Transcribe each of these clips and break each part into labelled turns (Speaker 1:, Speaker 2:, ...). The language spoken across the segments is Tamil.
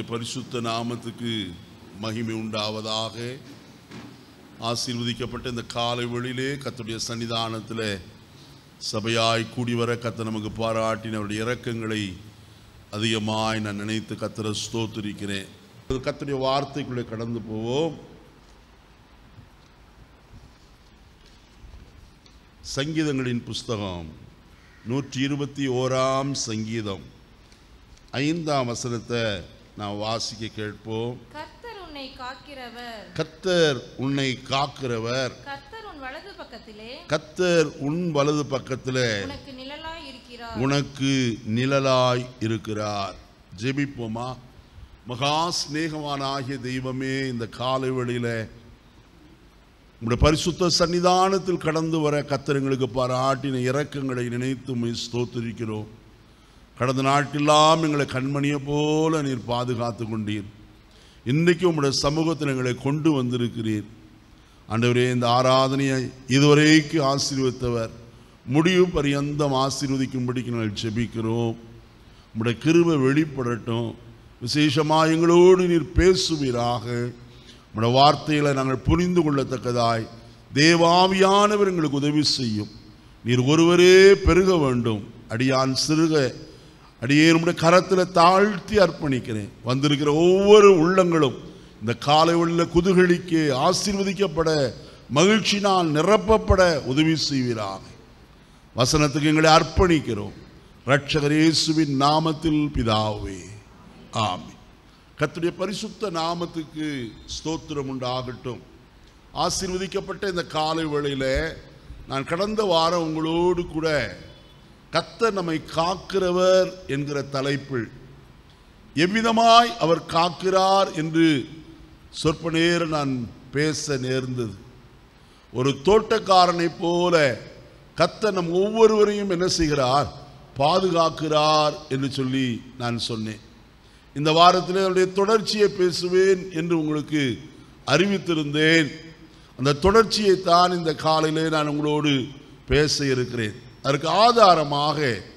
Speaker 1: கர்த்தருடைய பரிசுத்த நாமத்துக்கு மகிமை உண்டாவதாக ஆசீர்வதிக்கப்பட்ட இந்த காலை வேளையிலே கர்த்தருடைய சன்னிதானத்தில் சபையாய் கூடி வர கர்த்தர் நமக்கு பாராட்டின அவருடைய இரக்கங்களை அதிகமாய் நான் நினைத்து கர்த்தரை ஸ்தோத்திரிக்கிறேன் கர்த்தருடைய வார்த்தைக்குள்ளே கடந்து போவோம் சங்கீதங்களின் புஸ்தகம் நூற்றி இருபத்தி ஓராம் சங்கீதம் ஐந்தாம் வசனத்தை நான் வாசிக்க கேட்போம்
Speaker 2: கர்த்தர் உன்னை காக்கிறவர்
Speaker 1: கத்தர் உன்னை காக்கிறவர்
Speaker 2: கர்த்தர் உன் வலது பக்கத்திலே
Speaker 1: கத்தர் உன் வலது பக்கத்தில்
Speaker 2: உனக்கு நிழலாய் இருக்கிறார்
Speaker 1: உனக்கு நிழலாய் இருக்கிறார் ஜெபிப்போமா மகா சிநேகவானாகிய தெய்வமே இந்த காலை வேளையில உங்களுடைய பரிசுத்த சன்னிதானத்தில் கடந்து வர கத்தரங்களுக்கு பாராட்டின இரக்கங்களை நினைத்து உம்மை ஸ்தோத்திரிக்கிறோம் கடந்த நாட்கெல்லாம் எங்களை கண்மணியை போல நீர் பாதுகாத்து கொண்டீர் இன்றைக்கு உம்முடைய சமூகத்தில் எங்களை கொண்டு வந்திருக்கிறீர் ஆண்டவரே இந்த ஆராதனையை இதுவரைக்கு ஆசீர்வதித்தவர் முடிவு பரியந்தம் ஆசீர்வதிக்கும்படிக்கு நாங்கள் ஜெபிக்கிறோம் உம்முடைய கிருபை வெளிப்படட்டும் விசேஷமாக எங்களோடு நீர் பேசுவீராக உம்முடைய வார்த்தைகளை நாங்கள் புரிந்து கொள்ளத்தக்கதாய் தேவாவியானவர் எங்களுக்கு உதவி செய்யும் நீர் ஒருவரே பெருக வேண்டும் அடியான் சிறுக அடியே நம்முடைய கரத்தில் தாழ்த்தி அர்ப்பணிக்கிறேன் வந்திருக்கிற ஒவ்வொரு உள்ளங்களும் இந்த காலை உள்ள குதுகலிக்கு ஆசீர்வதிக்கப்பட மகிழ்ச்சினால் நிரப்பப்பட உதவி செய்வீராக வசனத்துக்கு எங்களை அர்ப்பணிக்கிறோம் ரட்சகர் இயேசுவின் நாமத்தில் பிதாவே ஆமென் கர்த்தருடைய பரிசுத்த நாமத்துக்கு ஸ்தோத்திரம் உண்டாகட்டும் ஆசீர்வதிக்கப்பட்ட இந்த காலை வேளையில நான் கடந்த வாரம் உங்களோடு கூட கர்த்தர் நம்மை காக்கிறவர் என்கிற தலைப்பில் எவ்விதமாய் அவர் காக்கிறார் என்று சொற்ப நேரம் நான் பேச நேர்ந்தது ஒரு தோட்டக்காரனைப் போல கர்த்தர் நம் ஒவ்வொருவரையும் என்ன செய்கிறார் பாதுகாக்கிறார் என்று சொல்லி நான் சொன்னேன் இந்த வாரத்தில் அவருடைய தொடர்ச்சியை பேசுவேன் என்று உங்களுக்கு அறிவித்திருந்தேன் அந்த தொடர்ச்சியை தான் இந்த காலையிலே நான் உங்களோடு பேச இருக்கிறேன் அதற்கு ஆதாரமாக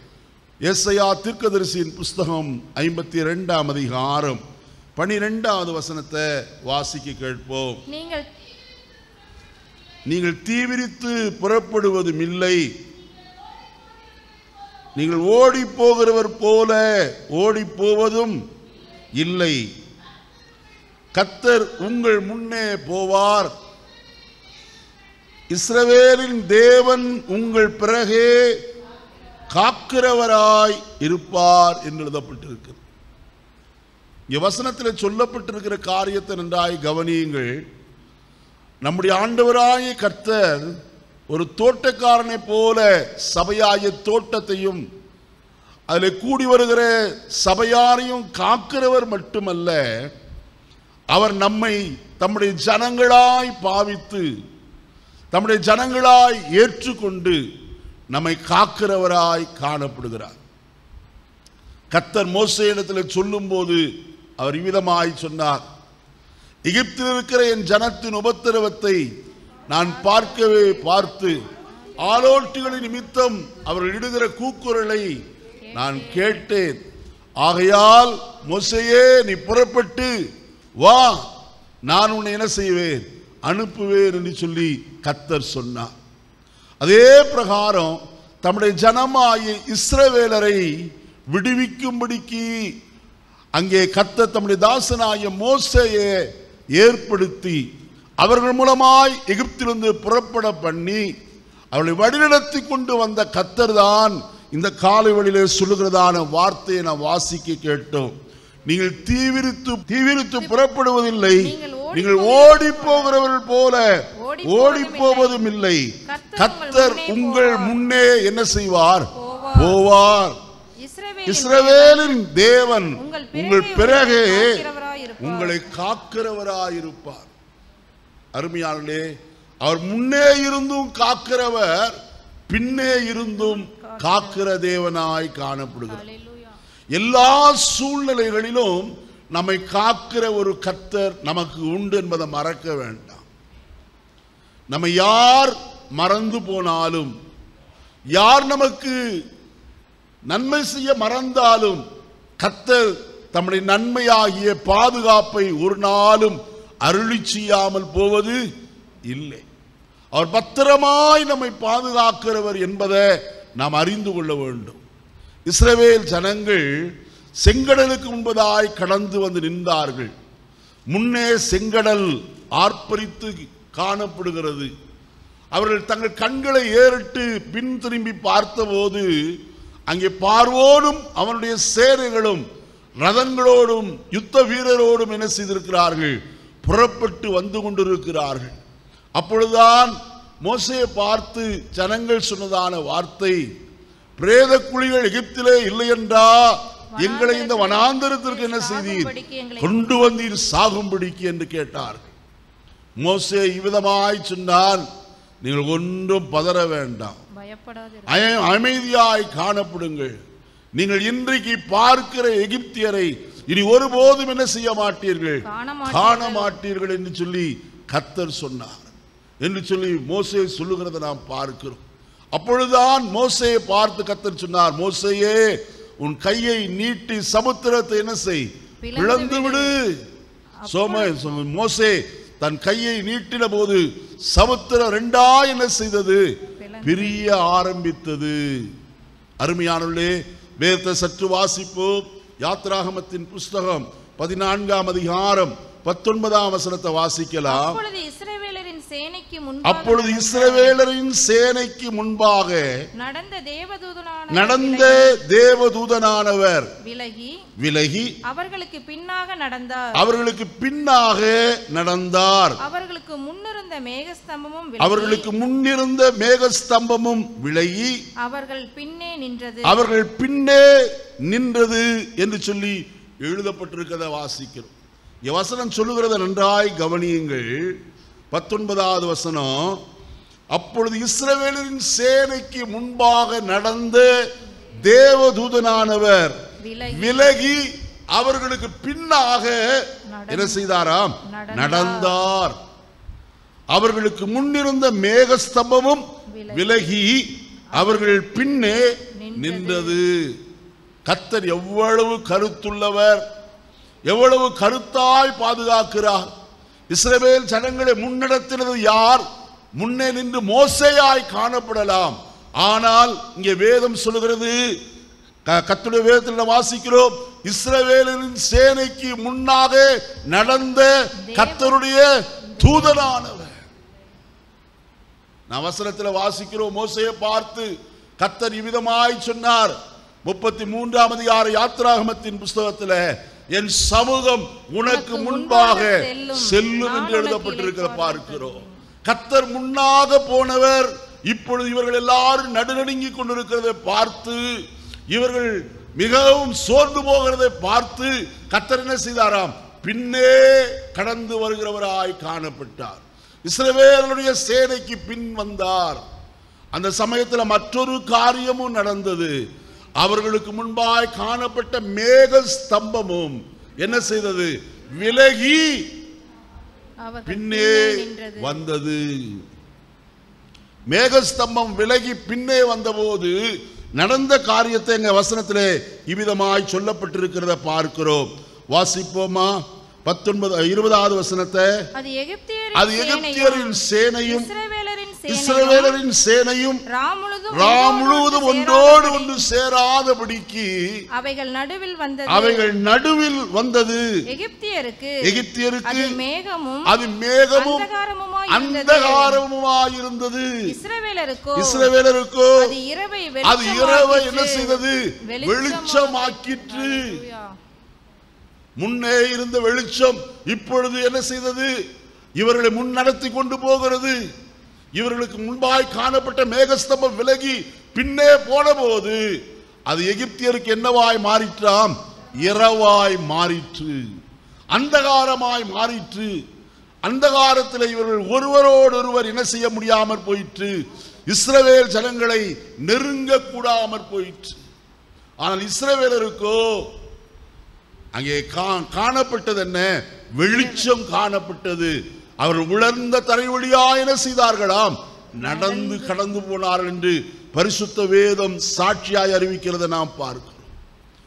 Speaker 1: எஸ்ஐயா தீர்க்கதரிசியின் புஸ்தகம் ஐம்பத்தி ரெண்டாம் அதிகாரம் பனிரெண்டாவது வசனத்தை வாசிக்க கேட்போம்
Speaker 2: நீங்கள்
Speaker 1: நீங்கள் தீவிரித்து புறப்படுவதும் இல்லை நீங்கள் ஓடி போகிறவர் போல ஓடி போவதும் இல்லை கத்தர் உங்கள் முன்னே போவார் இஸ்ரவேலின் தேவன் உங்கள் பிறகே காக்கிறவராய் இருப்பார் என்று எழுதப்பட்டிருக்கிறது இங்க வசனத்தில் சொல்லப்பட்டிருக்கிற காரியத்தை நன்றாய் கவனியுங்கள் நம்முடைய ஆண்டவராய கர்த்தர் ஒரு தோட்டக்காரனை போல சபையாய தோட்டத்தையும் அதில் கூடி வருகிற சபையாரையும் காக்கிறவர் மட்டுமல்ல அவர் நம்மை தம்முடைய ஜனங்களாய் பாவித்து தம்முடைய ஜனங்களாய் ஏற்றுக்கொண்டு நம்மை காக்கிறவராய் காணப்படுகிறார் கர்த்தர் மோசையிடத்தில் சொல்லும்போது அவர் இவ்விதமாய் சொன்னார் எகிப்தில் இருக்கிற என் ஜனத்தின் உபத்திரவத்தை நான் பார்க்கவே பார்த்து ஆலோட்டிகளின் நிமித்தம் அவர்கள் இடுகிற கூக்குரலை நான் கேட்டேன் ஆகையால் மோசையே நீ புறப்பட்டு வா நான் உன்னை என்ன செய்வேன் அனுப்புவேன் என்று சொல்லி கத்தர் சொன்னார் அதே பிரகாரம் தம்முடைய ஜனமாகிய இஸ்ரவேலரை விடுவிக்கும்படிக்கு அங்கே கத்த தம்முடைய தாசனாகிய மோசையை ஏற்படுத்தி அவர்கள் மூலமாய் எகிப்திலிருந்து புறப்பட பண்ணி அவளை வழிநடத்தி கொண்டு வந்த கத்தர் தான் இந்த காலை வழியிலே சொல்லுகிறதான வார்த்தையை நான் வாசிக்க கேட்டோம் நீங்கள் தீவிரித்து தீவிரித்து புறப்படுவதில்லை
Speaker 2: நீங்கள்
Speaker 1: நீங்கள் ஓடி போகிறவர்கள் போல
Speaker 2: ஓடி
Speaker 1: ஓடி
Speaker 2: போவதும்
Speaker 1: போவதும் இல்லை
Speaker 2: கர்த்தர்
Speaker 1: கத்தர்
Speaker 2: உங்கள்
Speaker 1: உங்கள்
Speaker 2: முன்னே
Speaker 1: முன்னே என்ன செய்வார்
Speaker 2: போவார்.
Speaker 1: போவார்
Speaker 2: இஸ்ரவேலின்
Speaker 1: இஸ்ரவேலின் தேவன்
Speaker 2: உங்கள்
Speaker 1: உங்கள்
Speaker 2: பிறகே
Speaker 1: பிறகே
Speaker 2: காக்கிறவராயிருப்பார்.
Speaker 1: உங்களை காக்கிறவராயிருப்பார் அருமையாளே அவர் முன்னே இருந்தும் காக்கிறவர் பின்னே இருந்தும் காக்கிற தேவனாய் காணப்படுகிறார்
Speaker 2: அல்லேலூயா.
Speaker 1: எல்லா சூழ்நிலைகளிலும் நம்மை காக்கிற ஒரு கர்த்தர் நமக்கு உண்டு என்பதை மறக்க வேண்டாம் நம்ம யார் மறந்து போனாலும் யார் நமக்கு நன்மை செய்ய மறந்தாலும் கர்த்தர் தம்முடைய நன்மையாகிய பாதுகாப்பை ஒரு நாளும் அருளி செய்யாமல் போவது இல்லை அவர் பத்திரமாய் நம்மை பாதுகாக்கிறவர் என்பதை நாம் அறிந்து கொள்ள வேண்டும் இஸ்ரவேல் ஜனங்கள் செங்கடலுக்கு முன்பதாய் கடந்து வந்து நின்றார்கள் முன்னே செங்கடல் ஆர்ப்பரித்து காணப்படுகிறது அவர்கள் தங்கள் கண்களை ஏறிட்டு பின் திரும்பி பார்த்தபோது அங்கே பார்வோனும் அவனுடைய சேனைகளும் ரதங்களோடும் யுத்த வீரரோடும் என்ன செய்திருக்கிறார்கள் புறப்பட்டு வந்து கொண்டிருக்கிறார்கள் அப்பொழுதுதான் மோசையை பார்த்து ஜனங்கள் சொன்னதான வார்த்தை பிரேத குழிகள் எகிப்திலே இல்லை என்றா எங்களை இந்த வனாந்தரத்திற்கு என்ன செய்தீர்
Speaker 2: சாகும்படிக்கு எங்களை
Speaker 1: கொண்டு வந்தீர் சாகும்படிக்கு என்று கேட்டார்கள் மோசே இவ்விதமாய் சொன்னான் நீங்கள் ஒன்றும் பதற வேண்டாம்
Speaker 2: பயப்படாது
Speaker 1: அய- அமைதியாய் காணப்படுங்கள் நீங்கள் இன்றைக்கு பார்க்கிற எகிப்தியரை இனி ஒருபோதும் என்ன செய்ய மாட்டீர்கள்
Speaker 2: காண
Speaker 1: காண
Speaker 2: மாட்டீர்கள்.
Speaker 1: மாட்டீர்கள் என்று சொல்லி கத்தர் சொன்னார் என்று சொல்லி மோசே சொல்லுகிறதை நாம் பார்க்கிறோம் அப்பொழுதுதான் மோசையை பார்த்து கத்தர் சொன்னார் மோசையே உன் கையை நீட்டி சமுத்திரத்தை என்ன செய்
Speaker 2: பிளந்து
Speaker 1: பிளந்து விடு சோம சோ- மோசே தன் கையை நீட்டின போது சமுத்திரம் ரெண்டா என்ன செய்தது
Speaker 2: பிளந்து.
Speaker 1: பிரிய ஆரம்பித்தது அருமையானவர்களே வேதத்தை சற்று வாசிப்போம் யாத்ராகமத்தின் புஸ்தகம் பதினான்காம் அதிகாரம் பத்தொன்பதாம் வசனத்தை வாசிக்கலாம்
Speaker 2: அப்பொழுது இஸ்ரவேலரின் சேனைக்கு முன்பாக
Speaker 1: அப்பொழுது
Speaker 2: நடந்த-
Speaker 1: இஸ்ரவேலரின் சேனைக்கு முன்பாக
Speaker 2: நடந்த தேவதூதனான
Speaker 1: நடந்த
Speaker 2: விலகி-
Speaker 1: தேவதூதனானவர்
Speaker 2: விலகி
Speaker 1: விலகி
Speaker 2: அவர்களுக்கு பின்னாக நடந்தார்
Speaker 1: அவர்களுக்கு பின்னாக நடந்தார்
Speaker 2: அவர்களுக்கு முன்னிருந்த மேகஸ்தம்பமும் விலகி
Speaker 1: அவர்களுக்கு முன்னிருந்த மேகஸ்தம்பமும் விலகி
Speaker 2: அவர்கள் பின்னே நின்றது
Speaker 1: அவர்கள் பின்னே நின்றது என்று சொல்லி எழுதப்பட்டிருக்கிறத வாசிக்கிறோம் இங்க வசனம் சொல்லுகிறத நன்றாய் கவனியுங்கள் பத்தொன்பதாவது வசனம் அப்பொழுது இஸ்ரவேலரின் சேனைக்கு முன்பாக நடந்த தேவதூதனானவர்
Speaker 2: விலகி
Speaker 1: விலகி அவர்களுக்கு பின்னாக
Speaker 2: நடந்து-
Speaker 1: என்ன செய்தாராம்
Speaker 2: நடந்தார்.
Speaker 1: நடந்தார் அவர்களுக்கு முன்னிருந்த மேகஸ்தம்பமும்
Speaker 2: விலகி
Speaker 1: விலகி அவர்கள் பின்னே
Speaker 2: நின்றது.
Speaker 1: நின்றது கத்தர் எவ்வளவு கருத்துள்ளவர் எவ்வளவு கருத்தாய் பாதுகாக்கிறார் இஸ்ரவேல் ஜனங்களை முன்னெடுத்தினது யார் முன்னே நின்று மோசையாய் காணப்படலாம் ஆனால் இங்கே வேதம் சொல்லுகிறது க- கர்த்தருடைய வேதத்தில் நாம் வாசிக்கிறோம் இஸ்ரவேலின் சேனைக்கு முன்னாக நடந்த கர்த்தருடைய தூதனானவர் நான் வசனத்தில் வாசிக்கிறோம் மோசையை பார்த்து கத்தர் இவ்விதமாய் சொன்னார் முப்பத்தி மூன்றாம் அதிகார யாத்ராகமத்தின் புஸ்தகத்தில் என் சமூகம் உனக்கு முன்பாக செல்லும் என்று எழுதப்பட்டிருக்கிற பார்க்கிறோம் கத்தர் முன்னாக போனவர் இப்பொழுது இவர்கள் எல்லாரும் நடுநடுங்கி கொண்டிருக்கிறதை பார்த்து இவர்கள் மிகவும் சோர்ந்து போகிறதை பார்த்து கத்தர் என்ன செய்தாராம் பின்னே கடந்து வருகிறவராய் காணப்பட்டார் இஸ்ரவேலுடைய சேனைக்கு பின் வந்தார் அந்த சமயத்தில் மற்றொரு காரியமும் நடந்தது அவர்களுக்கு முன்பாய் காணப்பட்ட மேக ஸ்தம்பமும் என்ன செய்தது விலகி
Speaker 2: அவர்கள்
Speaker 1: பின்னே
Speaker 2: பின்னே நின்றது
Speaker 1: வந்தது மேகஸ்தம்பம் விலகி பின்னே வந்தபோது நடந்த காரியத்தை எங்க வசனத்திலே இவ்விதமாய் சொல்லப்பட்டிருக்கிறத பார்க்கிறோம் வாசிப்போமா பத்தொன்பது இருபதாவது வசனத்தை
Speaker 2: அது எகிப்தியரின்
Speaker 1: அது எகிப்தியரின் சேனையும்
Speaker 2: இஸ்ரவேலரின் சேனையும்
Speaker 1: இஸ்ரவேலரின் சேனையும்
Speaker 2: ரா முழுதும்
Speaker 1: ரா
Speaker 2: ஒன்றோடு
Speaker 1: முழுவதும்
Speaker 2: ஒன்று
Speaker 1: ஒன்றோடு
Speaker 2: சேராதபடி
Speaker 1: ஒன்று சேராதபடிக்கு
Speaker 2: அவைகள் நடுவில் வந்தது
Speaker 1: அவைகள் நடுவில் வந்தது
Speaker 2: எகிப்தியருக்கு
Speaker 1: எகிப்தியருக்கு
Speaker 2: அது மேகமும்
Speaker 1: அது மேகமும்
Speaker 2: அந்தகாரமுமாய் இருந்தது
Speaker 1: அந்தகாரமுமாயிருந்தது
Speaker 2: இஸ்ரவேலருக்கோ
Speaker 1: இஸ்ரவேலருக்கோ
Speaker 2: அது இரவை
Speaker 1: அது இரவை என்ன
Speaker 2: வெளிச்சமாக்கிற்று.
Speaker 1: செய்தது
Speaker 2: வெளிச்சமாக்கிற்று.
Speaker 1: வெளிச்சமாக்கிற்று
Speaker 2: ஹalleluya.
Speaker 1: முன்னே இருந்த வெளிச்சம் இப்பொழுது என்ன செய்தது இவர்களை முன் நடத்தி கொண்டு போகிறது இவர்களுக்கு முன்பாய் காணப்பட்ட மேகஸ்தம்பம் விலகி பின்னே போன போது அது எகிப்தியருக்கு என்னவாய் மாறிற்றாம் இரவாய் மாறிற்று அந்தகாரமாய் மாறிற்று அந்தகாரத்தில் இவர்கள் ஒருவரோடு ஒருவர் என்ன செய்ய முடியாமற் போயிற்று இஸ்ரவேல் ஜனங்களை நெருங்க கூடாமற் போயிற்று ஆனால் இஸ்ரவேலருக்கோ அங்கே கா- காணப்பட்டது என்ன வெளிச்சம் காணப்பட்டது அவர்கள் உலர்ந்த தரை வழியா என்ன செய்தார்களாம் நடந்து கடந்து போனார்கள் என்று பரிசுத்த வேதம் சாட்சியாய் அறிவிக்கிறதை நாம் பார்க்கிறோம்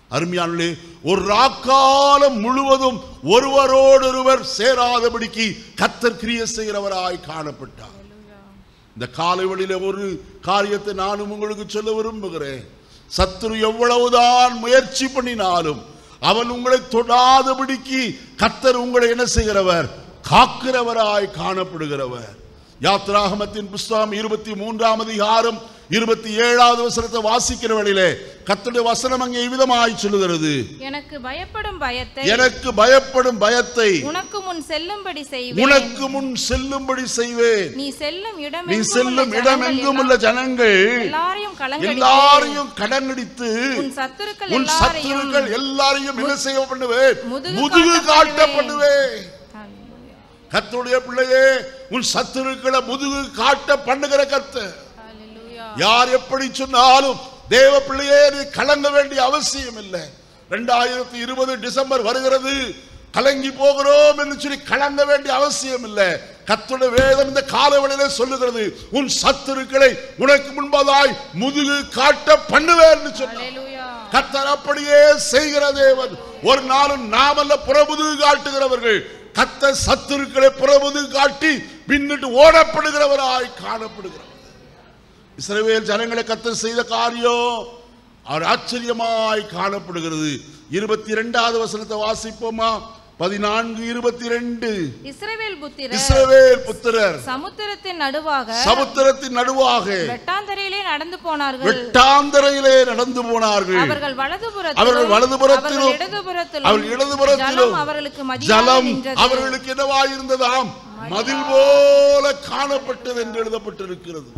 Speaker 1: அருமையானே ஒரு ராக்காலம் முழுவதும் ஒருவரோடொருவர் சேராதபடிக்கு கத்தர் கிரிய செய்கிறவராய் காணப்பட்டார் இந்த காலை வழியில ஒரு காரியத்தை நானும் உங்களுக்கு சொல்ல விரும்புகிறேன் சத்துரு எவ்வளவுதான் முயற்சி பண்ணினாலும் அவன் உங்களை தொடாதபடிக்கு கத்தர் உங்களை என்ன செய்கிறவர் காக்கிறவராய் காணப்படுகிறவர் யாத்ராகமத்தின் புஸ்தகம் இருபத்தி மூன்றாம் அதிகாரம் இருபத்தி ஏழாவது வசனத்தை வாசிக்கிற வழியிலே கத்தருடைய வசனம் அங்கே இவ்விதமாய் சொல்லுகிறது
Speaker 2: எனக்கு பயப்படும் பயத்தை
Speaker 1: எனக்கு பயப்படும் பயத்தை
Speaker 2: உனக்கு முன் செல்லும்படி செய்வேன்
Speaker 1: உனக்கு முன் செல்லும்படி செய்வேன்
Speaker 2: நீ செல்லும் இடம்
Speaker 1: நீ செல்லும் இடம் எங்கும் உள்ள ஜனங்கள்
Speaker 2: எல்லாரையும் கலங்கடித்து
Speaker 1: எல்லாரையும் கடங்கடித்து
Speaker 2: உன் சத்துருக்கள்
Speaker 1: உன்
Speaker 2: எல்லாரையும்
Speaker 1: சத்துருக்கள் எல்லாரையும் என்ன செய்ய பண்ணுவேன்
Speaker 2: முதுகு
Speaker 1: முதுகு
Speaker 2: காட்ட
Speaker 1: காட்ட
Speaker 2: பண்ணுவேன்.
Speaker 1: பண்ணுவேன் கர்த்தருடைய பிள்ளையே உன் சத்துருக்களை முதுகு காட்ட பண்ணுகிற கர்த்தர்
Speaker 2: ஹalleluya
Speaker 1: யார் எப்படி சொன்னாலும் தேவ பிள்ளையே நீ கலங்க வேண்டிய அவசியம் இல்லை ரெண்டாயிரத்தி இருபது டிசம்பர் வருகிறது கலங்கி போகிறோம் என்று சொல்லி கலங்க வேண்டிய அவசியம் இல்லை கத்துடைய வேதம் இந்த காலவெளியிலே சொல்லுகிறது உன் சத்துருக்களை உனக்கு முன்பதாய் முதுகு காட்ட பண்ணுவேன் சொன்ன
Speaker 2: ஹalleluya
Speaker 1: கத்தர் அப்படியே செய்கிற தேவன் ஒரு நாளும் நாமல்ல புறமுதுகு காட்டுகிறவர்கள் கத்த சத்துருக்களை புறமுதுகு காட்டி பின்னிட்டு ஓடப்படுகிறவராய் காணப்படுகிறவர் இஸ்ரவேல் ஜனங்களை கத்தர் செய்த காரியம் அவர் ஆச்சரியமாய் காணப்படுகிறது இருபத்தி இரண்டாவது வசனத்தை வாசிப்போமா பதினான்கு இருபத்தி ரெண்டு
Speaker 2: இஸ்ரவேல் புத்திரர்
Speaker 1: இஸ்ரவேல் புத்திரர்
Speaker 2: சமுத்திரத்தின் நடுவாக
Speaker 1: சமுத்திரத்தின் நடுவாக
Speaker 2: வெட்டாந்தரையிலே நடந்து போனார்கள்
Speaker 1: வெட்டாந்தரையிலே நடந்து போனார்கள்
Speaker 2: அவர்கள் வலதுபுறத்திலும்
Speaker 1: அவர்கள் வலதுபுறத்திலும்,
Speaker 2: அவர்கள் இடதுபுறத்திலும்
Speaker 1: அவர்கள் இடதுபுறத்திலும்
Speaker 2: ஜலம் அவர்களுக்கு மதியாக
Speaker 1: ஜலம்
Speaker 2: நின்றது.
Speaker 1: அவர்களுக்கு என்னவாயிருந்ததாம் மதில் போல காணப்பட்டது என்று எழுதப்பட்டிருக்கிறது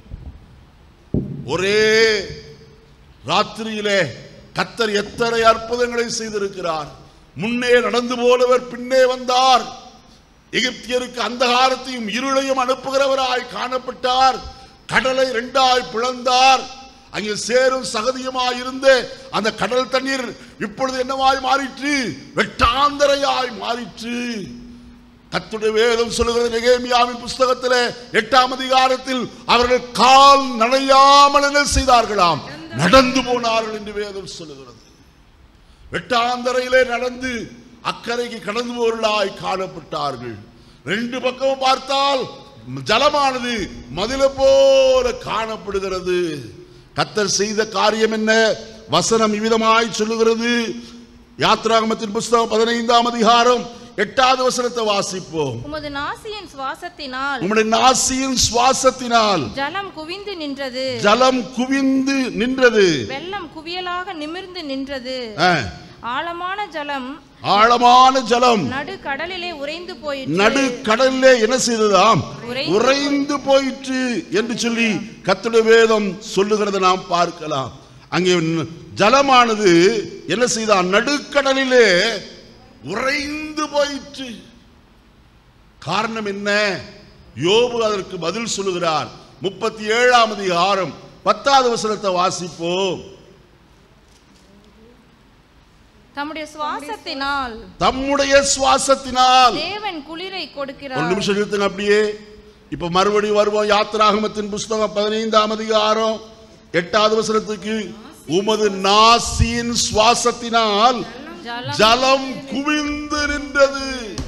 Speaker 1: ஒரே ராத்திரியிலே கத்தர் எத்தனை அற்புதங்களை செய்திருக்கிறார் முன்னே நடந்து போனவர் பின்னே வந்தார் எகிப்தியருக்கு அந்தகாரத்தையும் இருளையும் அனுப்புகிறவராய் காணப்பட்டார் கடலை இரண்டாய் பிளந்தார் அங்கே சேரும் சகதியுமாய் இருந்து அந்த கடல் தண்ணீர் இப்பொழுது என்னவாய் மாறிற்று வெட்டாந்தரையாய் மாறிற்று கத்துடைய வேதம் சொல்லுகிறது நெகேமியாவின் புஸ்தகத்திலே எட்டாம் அதிகாரத்தில் அவர்கள் கால் நனையாமல் என்ன செய்தார்களாம் நடந்து போனார்கள் என்று வேதம் சொல்லுகிறது வெட்டாந்தரையிலே நடந்து அக்கறைக்கு கடந்து போர்களாய் காணப்பட்டார்கள் ரெண்டு பக்கமும் பார்த்தால் ஜலமானது மதில போல காணப்படுகிறது கத்தர் செய்த காரியம் என்ன வசனம் இவ்விதமாய் சொல்லுகிறது யாத்ராகமத்தின் புஸ்தகம் பதினைந்தாம் அதிகாரம் எட்டாவது வசனத்தை வாசிப்போம்
Speaker 2: உமது நாசியின் சுவாசத்தினால்
Speaker 1: உம்முடைய நாசியின் சுவாசத்தினால்
Speaker 2: ஜலம் குவிந்து நின்றது
Speaker 1: ஜலம் குவிந்து நின்றது
Speaker 2: வெள்ளம் குவியலாக நிமிர்ந்து நின்றது
Speaker 1: ஆ,
Speaker 2: ஆழமான ஜலம்
Speaker 1: ஆழமான ஜலம்
Speaker 2: நடு கடலிலே உறைந்து போயிற்று
Speaker 1: நடு கடல்லே என்ன செய்ததாம்
Speaker 2: உறைந்து
Speaker 1: உறைந்து போயிற்று என்று சொல்லி கத்துடைய வேதம் சொல்லுகிறத நாம் பார்க்கலாம் அங்கே ந- ஜலமானது என்ன செய்தான் நடுக்கடலிலே உறைந்து போயிற்று காரணம் என்ன யோபு அதற்கு பதில் சொல்லுகிறார் முப்பத்தி ஏழாம் அதிகாரம் பத்தாவது வசனத்தை வாசிப்போம்
Speaker 2: தம்முடைய சுவாசத்தினால்
Speaker 1: தம்முடைய சுவாசத்தினால்
Speaker 2: தேவன் குளிரை
Speaker 1: ஒரு
Speaker 2: கொடுக்கிறார்
Speaker 1: நிமிஷம் நிறுத்துங்க அப்படியே இப்ப மறுபடியும் வருவோம் யாத்ராகமத்தின் புஸ்தகம் பதினைந்தாம் அதிகாரம் எட்டாவது வசனத்துக்கு உமது நாசியின் சுவாசத்தினால்
Speaker 2: ஜலம்
Speaker 1: ஜலம் குவிந்து நின்றது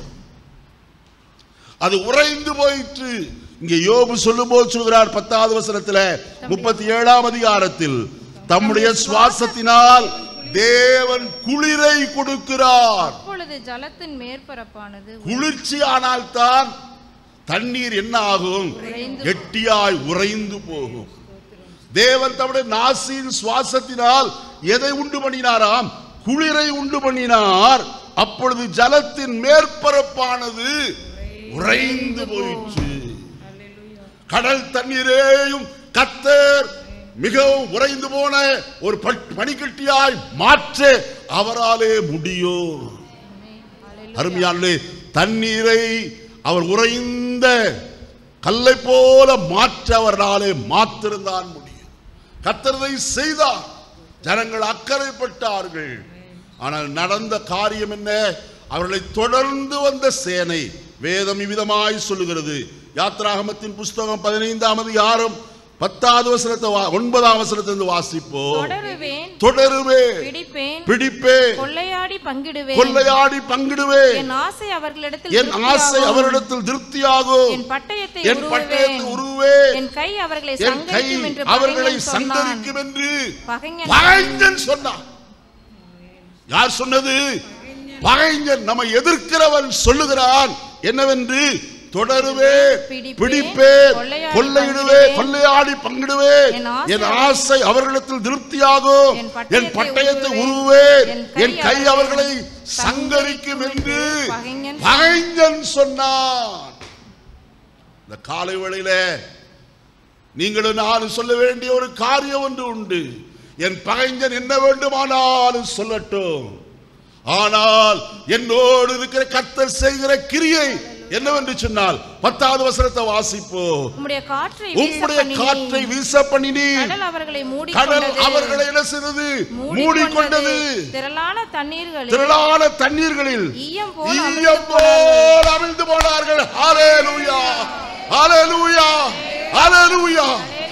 Speaker 1: அது உறைந்து போயிற்று இங்கே யோபு சொல்லும்போது சொல்கிறார் பத்தாவது வசனத்துல முப்பத்தி ஏழாம் அதிகாரத்தில் தம்முடைய சுவாசத்தினால் தேவன் குளிரை கொடுக்கிறார்
Speaker 2: அப்பொழுது ஜலத்தின் மேற்பரப்பானது
Speaker 1: குளிர்ச்சி ஆனால்தான் தண்ணீர் என்ன ஆகும்
Speaker 2: உறைந்து
Speaker 1: கெட்டியாய் உறைந்து போகும் தேவன் தம்முடைய நாசியின் சுவாசத்தினால் எதை உண்டு பண்ணினாராம் குளிரை உண்டு பண்ணினார் அப்பொழுது ஜலத்தின் மேற்பரப்பானது உறைந்து போயிற்று கடல் தண்ணீரேயும் கத்தர் மிகவும் உறைந்து போன ஒரு பட்- பனிக்கட்டியாய் மாற்ற அவராலே முடியும் அருமையானே தண்ணீரை அவர் உறைந்த கல்லை போல மாற்ற அவராலே மாத்திருந்தான் முடியும் கத்தரதை செய்தார் ஜனங்கள் அக்கறைப்பட்டார்கள் ஆனால் நடந்த காரியம் என்ன அவர்களை தொடர்ந்து வந்த சேனை வேதம் இவ்விதமாய் சொல்லுகிறது யாத்ராகமத்தின் புஸ்தகம் பதினைந்தாம் அதிகாரம் பத்தாவது வசனத்தை வா- ஒன்பதாம் வசனத்திலிருந்து வாசிப்போ
Speaker 2: தொடருவேன்
Speaker 1: தொடருவே
Speaker 2: பிடிப்பேன்
Speaker 1: பிடிப்பே
Speaker 2: கொள்ளையாடி பங்கிடுவேன்
Speaker 1: கொள்ளையாடி பங்கிடுவே
Speaker 2: என் ஆசை அவர்களிடத்தில்
Speaker 1: என் ஆசை
Speaker 2: திருப்தியாகும்.
Speaker 1: அவரிடத்தில் திருப்தியாகும்
Speaker 2: என் பட்டயத்தை
Speaker 1: என் பட்டயத்தை
Speaker 2: உருவுவேன்
Speaker 1: உருவே
Speaker 2: என் கை அவர்களை
Speaker 1: என் கை
Speaker 2: சங்கரிக்கும் என்று
Speaker 1: அவர்களை
Speaker 2: பகைஞன் சொன்னான்
Speaker 1: சங்கரிக்கும் என்று
Speaker 2: பகைஞன்
Speaker 1: பகைஞன் சொன்னான் யார் சொன்னது பகைஞன் நம்மை எதிர்க்கிறவன் சொல்லுகிறான் என்னவென்று தொடருவே
Speaker 2: பிடிப்பேன்,
Speaker 1: பிடிப்பே
Speaker 2: கொள்ளையாடி
Speaker 1: கொள்ளையிடுவே
Speaker 2: பங்கிடுவேன்.
Speaker 1: கொள்ளையாடி பங்கிடுவேன்
Speaker 2: என் ஆசை
Speaker 1: என் ஆசை அவர்களிடத்தில் திருப்தியாகும்
Speaker 2: என்
Speaker 1: என்
Speaker 2: பட்டயத்தை
Speaker 1: பட்டயத்தை
Speaker 2: உருவுவேன்.
Speaker 1: உருவேன் என் கை அவர்களை சங்கரிக்கும் என்று
Speaker 2: பகைஞன்
Speaker 1: பகைஞன் சொன்னான் இந்த காலை வேளையில நீங்களும் நானும் சொல்ல வேண்டிய ஒரு காரியம் ஒன்று உண்டு என் பகைஞன் என்ன வேண்டுமானாலும் சொல்லட்டும் ஆனால் என்னோடு இருக்கிற கர்த்தர் செய்கிற கிரியை என்னவென்று சொன்னால் பத்தாவது வசனத்தை வாசிப்போ
Speaker 2: உம்முடைய காற்றை
Speaker 1: உம்முடைய காற்றை வீச பண்ணினி
Speaker 2: கடல் அவர்களை மூடி
Speaker 1: கடல் அவர்களை என்ன செய்தது மூடிக்கொண்டது
Speaker 2: திரளான தண்ணீர்களில்
Speaker 1: திரளான தண்ணீர்களில்
Speaker 2: ஈயம் போல்
Speaker 1: ஈயம் போல் அமிழ்ந்து போனார்கள் ஹalleluya ஹalleluya ஹalleluya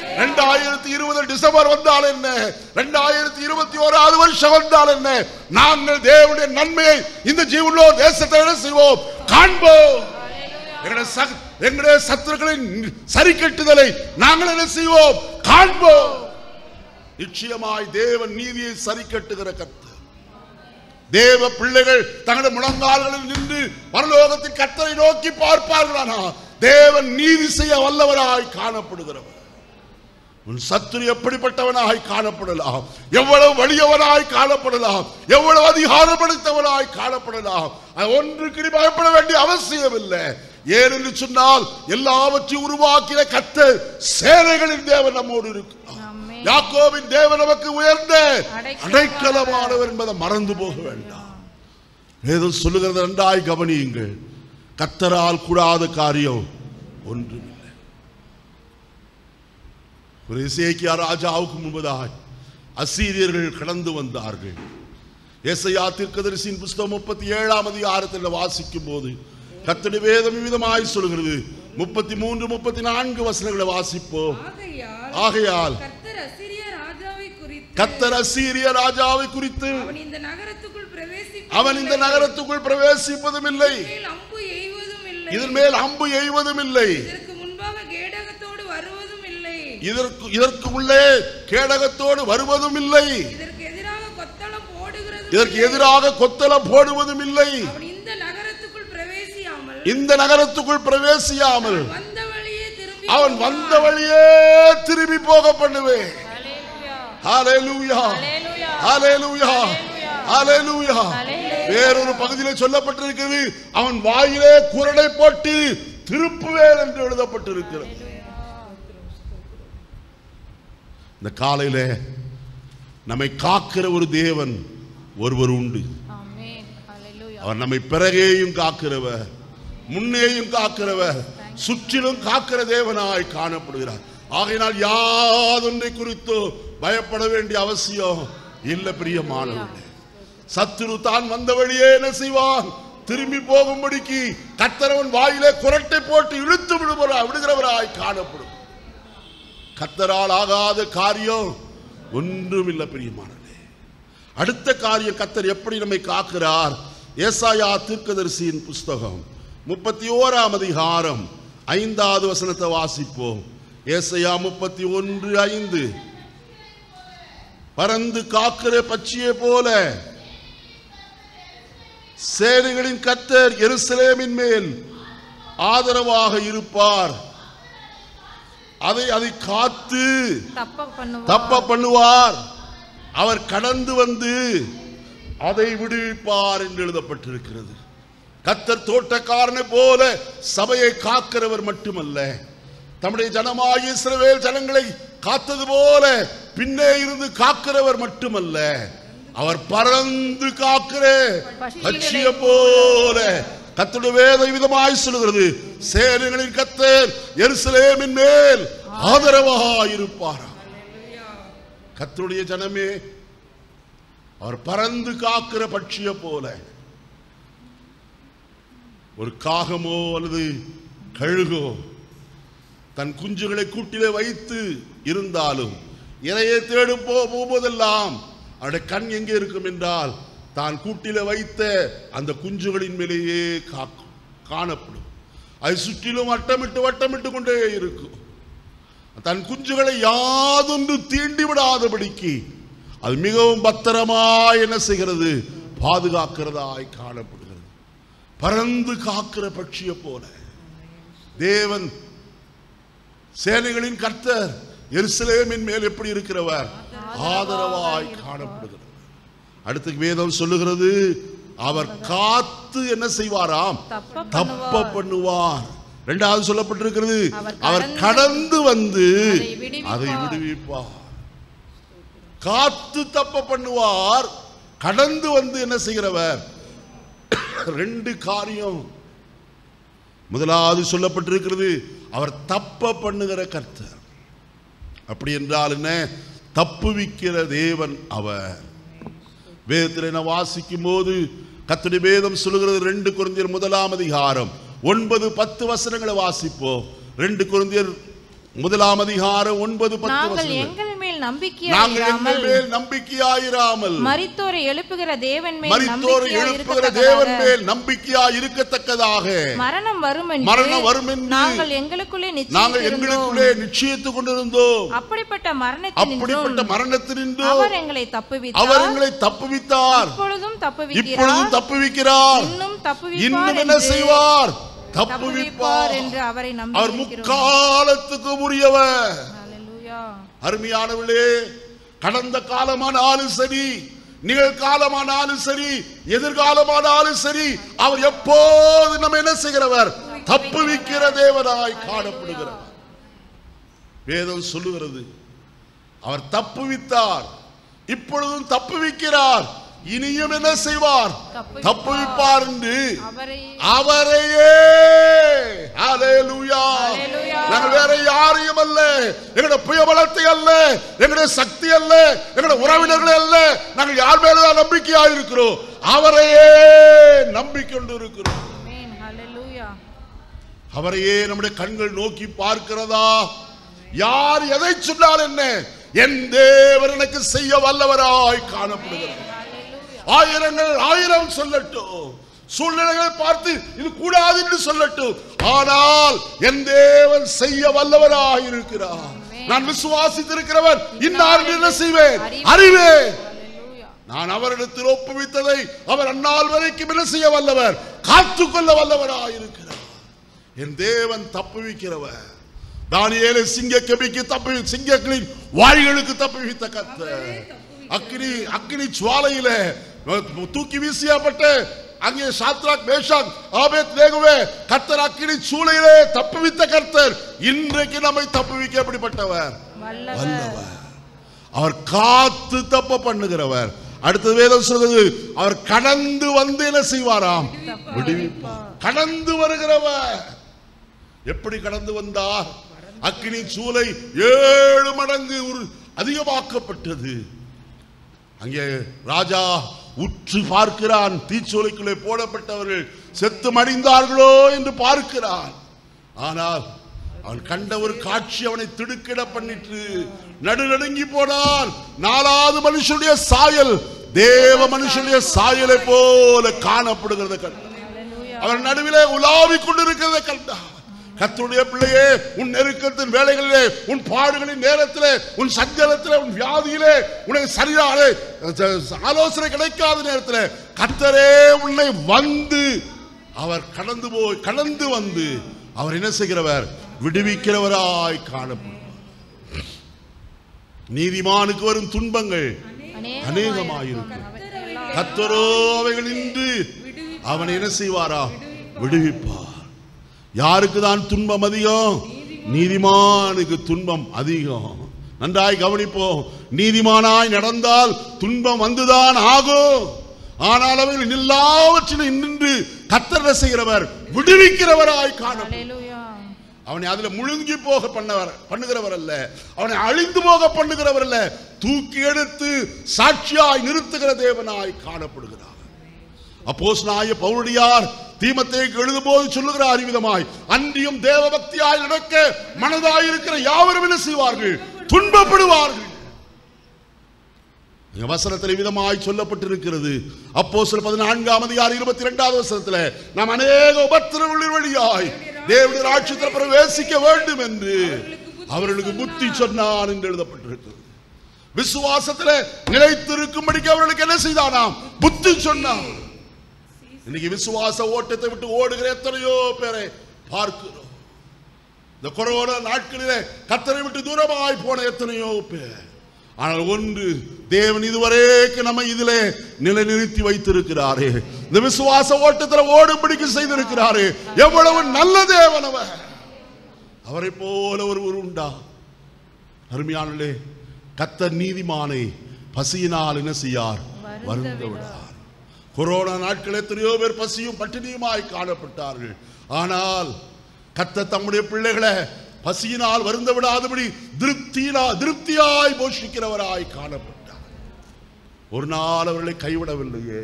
Speaker 1: 2020 டிசம்பர் வந்தால் என்ன 2021 இருபத்தி ஓராவது வருஷம் வந்தால் என்ன நாங்கள் தேவனுடைய நன்மையை இந்த ஜீவனோ தேசத்தை என்ன செய்வோம் காண்போம் எங்களுடைய சத்- எங்களுடைய சத்துருக்களின் சரி கட்டுதலை நாங்கள் என்ன செய்வோம் காண்போம் நிச்சயமாய் தேவன் நீதியை சரி கட்டுகிற கர்த்தர் தேவ பிள்ளைகள் தங்களுடைய முழங்கால்களில் நின்று பரலோகத்தின் கர்த்தரை நோக்கி பார்ப்பார்களானா தேவன் நீதி செய்ய வல்லவராய் காணப்படுகிறவர் உன் சத்துரு எப்படிப்பட்டவனாய் காணப்படலாம் எவ்வளவு வலியவனாய் காணப்படலாம் எவ்வளவு அதிகாரப்படுத்தவனாய் காணப்படலாம் அது ஒன்றுக்கு நீ பயப்பட வேண்டிய அவசியம் இல்லை ஏனென்று சொன்னால் எல்லாவற்றையும் உருவாக்கின கர்த்தர் சேனைகளின் தேவன் நம்மோடு இருக்கிறார்
Speaker 2: ஆமென்.
Speaker 1: யாக்கோபின் தேவன் நமக்கு உயர்ந்த
Speaker 2: அடைக்கலமானவர்.
Speaker 1: அடைக்கலமானவர் என்பதை மறந்து போக வேண்டாம் வேதம் சொல்லுகிறது நன்றாய் கவனியுங்கள் கத்தரால் கூடாத காரியம் ஒன்றுமில்லை ஒரு இசைக்கியா ராஜாவுக்கு முன்பதாய் அசீரியர்கள் கடந்து வந்தார்கள் ஏசையா தீர்க்கதரிசியின் புஸ்தகம் முப்பத்தி ஏழாம் அதிகாரத்தில் வாசிக்கும் போது கத்தடி வேதம் விதமாய் சொல்கிறது முப்பத்தி மூன்று முப்பத்தி நான்கு வசனங்களை வாசிப்போம்
Speaker 3: ஆகையால்
Speaker 1: ஆகையால்
Speaker 3: கர்த்தர் அசிரிய ராஜாவை குறித்து
Speaker 1: கத்தர் அசீரிய ராஜாவை குறித்து
Speaker 3: அவன் இந்த நகரத்துக்குள் பிரவேசி
Speaker 1: அவன் இந்த நகரத்துக்குள் பிரவேசிப்பதும் இல்லை
Speaker 3: மேல் அம்பு எய்வதும் இல்லை
Speaker 1: இதன் மேல் அம்பு எய்வதும் இல்லை
Speaker 3: இதற்கு முன்பாக கேடகத்தோடு வருவதும் இல்லை
Speaker 1: இதற்கு இதற்கு உள்ளே கேடகத்தோடு வருவதும் இல்லை
Speaker 3: இதற்கு எதிராக கொத்தளம் போடுகிறதும்
Speaker 1: இதற்கு
Speaker 3: இல்லை.
Speaker 1: எதிராக கொத்தளம் போடுவதும் இல்லை
Speaker 3: அவன் இந்த நகரத்துக்குள் பிரவேசியாமல்
Speaker 1: இந்த நகரத்துக்குள் பிரவேசியாமல்
Speaker 3: வந்த வழியே திரும்பி
Speaker 1: அவன்
Speaker 3: போவான்.
Speaker 1: வந்த வழியே திரும்பி போக பண்ணுவேன்
Speaker 2: ஹalleluya
Speaker 1: ஹalleluya
Speaker 2: ஹalleluya
Speaker 1: ஹalleluya ஹalleluya வேறொரு பகுதியில் சொல்லப்பட்டிருக்கிறது அவன் வாயிலே குரடை போட்டு திருப்புவேன் என்று எழுதப்பட்டிருக்கிறது இந்த காலையில நம்மை காக்கிற ஒரு தேவன் ஒருவர் உண்டு
Speaker 2: ஆமென் ஹalleluya
Speaker 1: அவர் நம்மை பிறகேயும் காக்கிறவர் முன்னேயும் காக்கிறவர் சுற்றிலும் காக்கிற தேவனாய் காணப்படுகிறார் ஆகையினால் யாதொன்றை குறித்தோ பயப்பட வேண்டிய அவசியம் இல்லை பிரியமானவர்களே சத்துரு தான் வந்த வழியே என்ன செய்வான் திரும்பி போகும்படிக்கு கத்தரவன் வாயிலே குரட்டை போட்டு இழுத்து விடுபவரா விடுகிறவராய் காணப்படும் கத்தரால் ஆகாத காரியம் ஒன்றுமில்லை பிரியமானவர்களே அடுத்த காரியம் கத்தர் எப்படி நம்மை காக்கிறார் ஏசாயா தீர்க்கதரிசியின் புஸ்தகம் முப்பத்தி ஓராம் அதிகாரம் ஐந்தாவது வசனத்தை வாசிப்போம் ஏசாயா முப்பத்தி ஒன்று ஐந்து பறந்து காக்கிற பட்சியை போல சேனைகளின் கத்தர் எருசலேமின் மேல் ஆதரவாக இருப்பார் அதை அதை காத்து
Speaker 2: தப்ப பண்ணுவார்
Speaker 1: தப்ப பண்ணுவார் அவர் கடந்து வந்து அதை விடுவிப்பார் என்று எழுதப்பட்டிருக்கிறது கத்தர் தோட்டக்காரனை போல சபையை காக்கிறவர் மட்டுமல்ல தம்முடைய ஜனமாகிய இஸ்ரவேல் ஜனங்களை காத்தது போல பின்னே இருந்து காக்கிறவர் மட்டுமல்ல அவர் பறந்து காக்கிற பட்சிய போல கத்தருடைய வேத விதமாய் சொல்லுகிறது சேனைகளின் கத்தர் எருசலேமின் மேல் ஆதரவாயிருப்பாரா கத்தருடைய ஜனமே அவர் பறந்து காக்கிற பட்சிய போல ஒரு காகமோ அல்லது கழுகோ தன் குஞ்சுகளை கூட்டிலே வைத்து இருந்தாலும் இரையை தேடும் போ போவதெல்லாம் அவருடைய கண் எங்கே இருக்கும் என்றால் தான் கூட்டிலே வைத்த அந்த குஞ்சுகளின் மேலேயே காக்கும் காணப்படும் அது சுற்றிலும் வட்டமிட்டு வட்டமிட்டு கொண்டே இருக்கும் தன் குஞ்சுகளை யாதொன்று தீண்டி விடாதபடிக்கு அது மிகவும் பத்திரமாய் என்ன செய்கிறது பாதுகாக்கிறதாய் காணப்படுகிறது பறந்து காக்கிற பட்சியை போல தேவன் சேனைகளின் கர்த்தர் எருசலேமின் மேல் எப்படி இருக்கிறவர் ஆதரவாய் காணப்படுகிறவர் அடுத்து வேதம் சொல்லுகிறது அவர் காத்து என்ன செய்வாராம்
Speaker 2: தப்ப
Speaker 1: தப்ப
Speaker 2: பண்ணுவார்.
Speaker 1: பண்ணுவார் இரண்டாவது சொல்லப்பட்டிருக்கிறது
Speaker 2: அவர்
Speaker 1: அவர்
Speaker 2: கடந்து
Speaker 1: கடந்து வந்து
Speaker 2: அதை விடுவிப்பார்.
Speaker 1: அதை விடுவிப்பார் காத்து தப்ப பண்ணுவார் கடந்து வந்து என்ன செய்கிறவர் ரெண்டு காரியம் முதலாவது சொல்லப்பட்டிருக்கிறது அவர் தப்ப பண்ணுகிற கர்த்தர் அப்படி என்றால் என்ன தப்புவிக்கிற தேவன் அவர் வேதத்தில் நான் வாசிக்கும் போது கத்துடைய வேதம் சொல்லுகிறது ரெண்டு குருந்தியர் முதலாம் அதிகாரம் ஒன்பது பத்து வசனங்களை வாசிப்போம் ரெண்டு குருந்தியர் முதலாம் அதிகாரம் ஒன்பது பத்து
Speaker 2: நாங்கள்
Speaker 1: வசனங்கள்
Speaker 2: எங்கள் மேல்
Speaker 1: நாங்கள் எங்கள்
Speaker 2: நம்பிக்கையாயிராமல்
Speaker 1: மேல் நம்பிக்கையாயிராமல்
Speaker 2: மரித்தோரை எழுப்புகிற தேவன் மேல்
Speaker 1: மரித்தோர் எழுப்புகிற தேவன்
Speaker 2: நம்பிக்கையாயிருக்கத்தக்கதாக
Speaker 1: மேல் நம்பிக்கையா இருக்கத்தக்கதாக
Speaker 2: மரணம் வரும் என்று
Speaker 1: மரணம் வரும் என்று
Speaker 2: நாங்கள் எங்களுக்குள்ளே
Speaker 1: நாங்கள்
Speaker 2: நிச்சயித்திருந்தோம்
Speaker 1: எங்களுக்குள்ளே நிச்சயித்துக் கொண்டிருந்தோம்
Speaker 2: அப்படிப்பட்ட
Speaker 1: அப்படிப்பட்ட
Speaker 2: மரணத்தினின்றும்
Speaker 1: மரணத்தினின்றும்
Speaker 2: அவர் எங்களை
Speaker 1: அவர்
Speaker 2: தப்புவித்தார்
Speaker 1: எங்களை தப்புவித்தார்
Speaker 2: இப்பொழுதும்
Speaker 1: இப்பொழுதும்
Speaker 2: தப்புவிக்கிறார்
Speaker 1: தப்புவிக்கிறார்
Speaker 2: இன்னும் தப்புவிப்பார்
Speaker 1: இன்னும் என்ன
Speaker 2: என்று
Speaker 1: செய்வார்
Speaker 2: தப்புவிப்பார்
Speaker 1: தப்புவிப்பார்
Speaker 2: என்று அவரை
Speaker 1: அவர்
Speaker 2: நம்பியிருக்கிறோம்
Speaker 1: முக்காலத்துக்கு உரியவர்
Speaker 2: ஹalleluya
Speaker 1: அருமையானவர்களே கடந்த காலமானாலும் சரி நிகழ்காலமானாலும் சரி எதிர்காலமானாலும் சரி அவர் எப்போது நம்ம என்ன செய்கிறவர் தப்புவிக்கிற தேவனாய் காணப்படுகிறவர் வேதம் சொல்லுகிறது அவர் தப்புவித்தார் இப்பொழுதும் தப்புவிக்கிறார் இனியும் என்ன செய்வார்
Speaker 2: தப்புவிப்பார்.
Speaker 1: தப்புவிப்பார் என்று
Speaker 2: அவரை
Speaker 1: அவரையே ஹalleluya
Speaker 2: ஹalleluya.
Speaker 1: நாங்கள் வேற யாரையும் அல்ல எங்களுடைய புயபலத்தை அல்ல எங்களுடைய சக்தி அல்ல எங்களுடைய உறவினர்கள் அல்ல நாங்கள் யார் மேலதான் நம்பிக்கையா இருக்கிறோம் அவரையே நம்பிக்கொண்டு இருக்கிறோம்
Speaker 2: ஆமென் ஹalleluya
Speaker 1: அவரையே நம்முடைய கண்கள் நோக்கி பார்க்கிறதா யார் எதை சொன்னால் என்ன என் தேவன் எனக்கு செய்ய வல்லவராய் காணப்படுகிறார் ஆயிரங்கள் ஆயிரம் சொல்லட்டும் சூழ்நிலைகளை பார்த்து இது கூடாது என்று சொல்லட்டும் ஆனால் என் தேவன் செய்ய வல்லவராய் இருக்கிறார் நான் விசுவாசித்திருக்கிறவன் இன்னார் என்ன செய்வேன் அறிவேன்
Speaker 2: ஹalleluya
Speaker 1: நான் அவரிடத்தில் ஒப்புவித்ததை அவர் அந்நாள் வரைக்கும் என்ன செய்ய வல்லவர் காத்துக்கொள்ள வல்லவராய் இருக்கிறார் என் தேவன் தப்புவிக்கிறவர் தானியேலை சிங்க கபிக்கு தப்பி சிங்கங்களின் வாய்களுக்கு தப்புவித்த கர்த்தர் அக்கினி அக்கினி சுவாலையில தூக்கி வீசியப்பட்ட அங்கே சாத்ராக் மேஷாக் ஆபேத் நேகுவே கர்த்தர் அக்கினி சூளையிலே தப்புவித்த கர்த்தர் இன்றைக்கு நம்மை தப்புவிக்க எப்படிப்பட்டவர்
Speaker 2: வல்லவர்
Speaker 1: வல்லவர் அவர் காத்து தப்ப பண்ணுகிறவர் அடுத்தது வேதம் சொல்றது அவர் கடந்து வந்து என்ன செய்வாராம் விடுவிப்பார் கடந்து வருகிறவர் எப்படி கடந்து வந்தார் அக்கினி சூளை ஏழு மடங்கு உரு- அதிகமாக்கப்பட்டது அங்கே ராஜா உற்று பார்க்கிறான் தீச்சூளைக்குள்ளே போடப்பட்டவர்கள் செத்து மடிந்தார்களோ என்று பார்க்கிறான் ஆனால் அவன் கண்ட ஒரு காட்சி அவனை திடுக்கிட பண்ணிற்று நடுநடுங்கி போனான் நாலாவது மனுஷனுடைய சாயல் தேவ மனுஷனுடைய சாயலை போல காணப்படுகிறத கண்டான் அவன் நடுவிலே உலாவிக் கொண்டிருக்கிறதை கண்டான் கர்த்தருடைய பிள்ளையே உன் நெருக்கத்தின் வேலைகளிலே உன் பாடுகளின் நேரத்திலே உன் சஞ்சலத்திலே உன் வியாதியிலே உனக்கு சரியான அஹ், ஆலோசனை கிடைக்காத நேரத்திலே கர்த்தரே உன்னை வந்து அவர் கடந்து போய் கடந்து வந்து அவர் என்ன செய்கிறவர் விடுவிக்கிறவராய் காணப்படுவார் நீதிமானுக்கு வரும் துன்பங்கள் அநேகமாயிருக்கும் கத்தரோ அவைகள் இன்று அவனை என்ன செய்வாரா விடுவிப்பார் யாருக்கு தான் துன்பம் அதிகம் நீதிமானுக்கு துன்பம் அதிகம் நன்றாய் கவனிப்போம் நீதிமானாய் நடந்தால் துன்பம் வந்துதான் ஆகும் ஆனால் அவைகள் எல்லாவற்றிலும் நின்று கத்தர் என்ன செய்கிறவர் விடுவிக்கிறவராய் காணப்படும்
Speaker 2: ஹalleluya
Speaker 1: அவனை அதுல முழுங்கி போக பண்ணவர் பண்ணுகிறவர் அல்ல அவனை அழிந்து போக பண்ணுகிறவர் அல்ல தூக்கி எடுத்து சாட்சியாய் நிறுத்துகிற தேவனாய் காணப்படுகிறார் அப்போஸ்தலனாகிய பவுலடியார் தீமத்தேக்கு எழுதும் போது சொல்லுகிறார் விதமாய் அன்றியும் தேவ பக்தியாய் நடக்க மனதாயிருக்கிற யாவரும் என்ன செய்வார்கள் துன்பப்படுவார்கள் இங்க வசனத்தில் விதமாய் சொல்லப்பட்டிருக்கிறது அப்போ சில பதினான்காம் அதிகாரம் இருபத்தி இரண்டாவது வசனத்துல நாம் அநேக உபத்திரவுகளின் வழியாய் தேவனுடைய ராட்சத்தில் பிரவேசிக்க வேண்டும் என்று அவர்களுக்கு புத்தி சொன்னான் என்று எழுதப்பட்டிருக்கிறது விசுவாசத்துல நிலைத்திருக்கும்படிக்கு அவர்களுக்கு என்ன செய்தானாம் புத்தி சொன்னான் இன்னைக்கு விசுவாச ஓட்டத்தை விட்டு ஓடுகிற எத்தனையோ பேரை பார்க்கிறோம் இந்த கொரோனா நாட்களிலே கத்தரை விட்டு தூரமாய் போன எத்தனையோ பேர் ஆனால் ஒன்று தேவன் இதுவரைக்கு நம்ம இதிலே நிலைநிறுத்தி வைத்திருக்கிறாரே இந்த விசுவாச ஓட்டத்தில் ஓடும்படிக்கு செய்திருக்கிறாரே எவ்வளவு நல்ல தேவன் அவர் அவரை போல ஒருவர் உண்டா அருமையானே கத்தர் நீதிமானை பசியினால் என்ன செய்யார் வருந்த விடார் கொரோனா நாட்கள் எத்தனையோ பேர் பசியும் பட்டினியுமாய் காணப்பட்டார்கள் ஆனால் கத்த தம்முடைய பிள்ளைகளை பசியினால் வருந்த விடாதபடி திருப்தியினா திருப்தியாய் போஷிக்கிறவராய் காணப்பட்டார் ஒரு நாள் அவர்களை கைவிடவில்லையே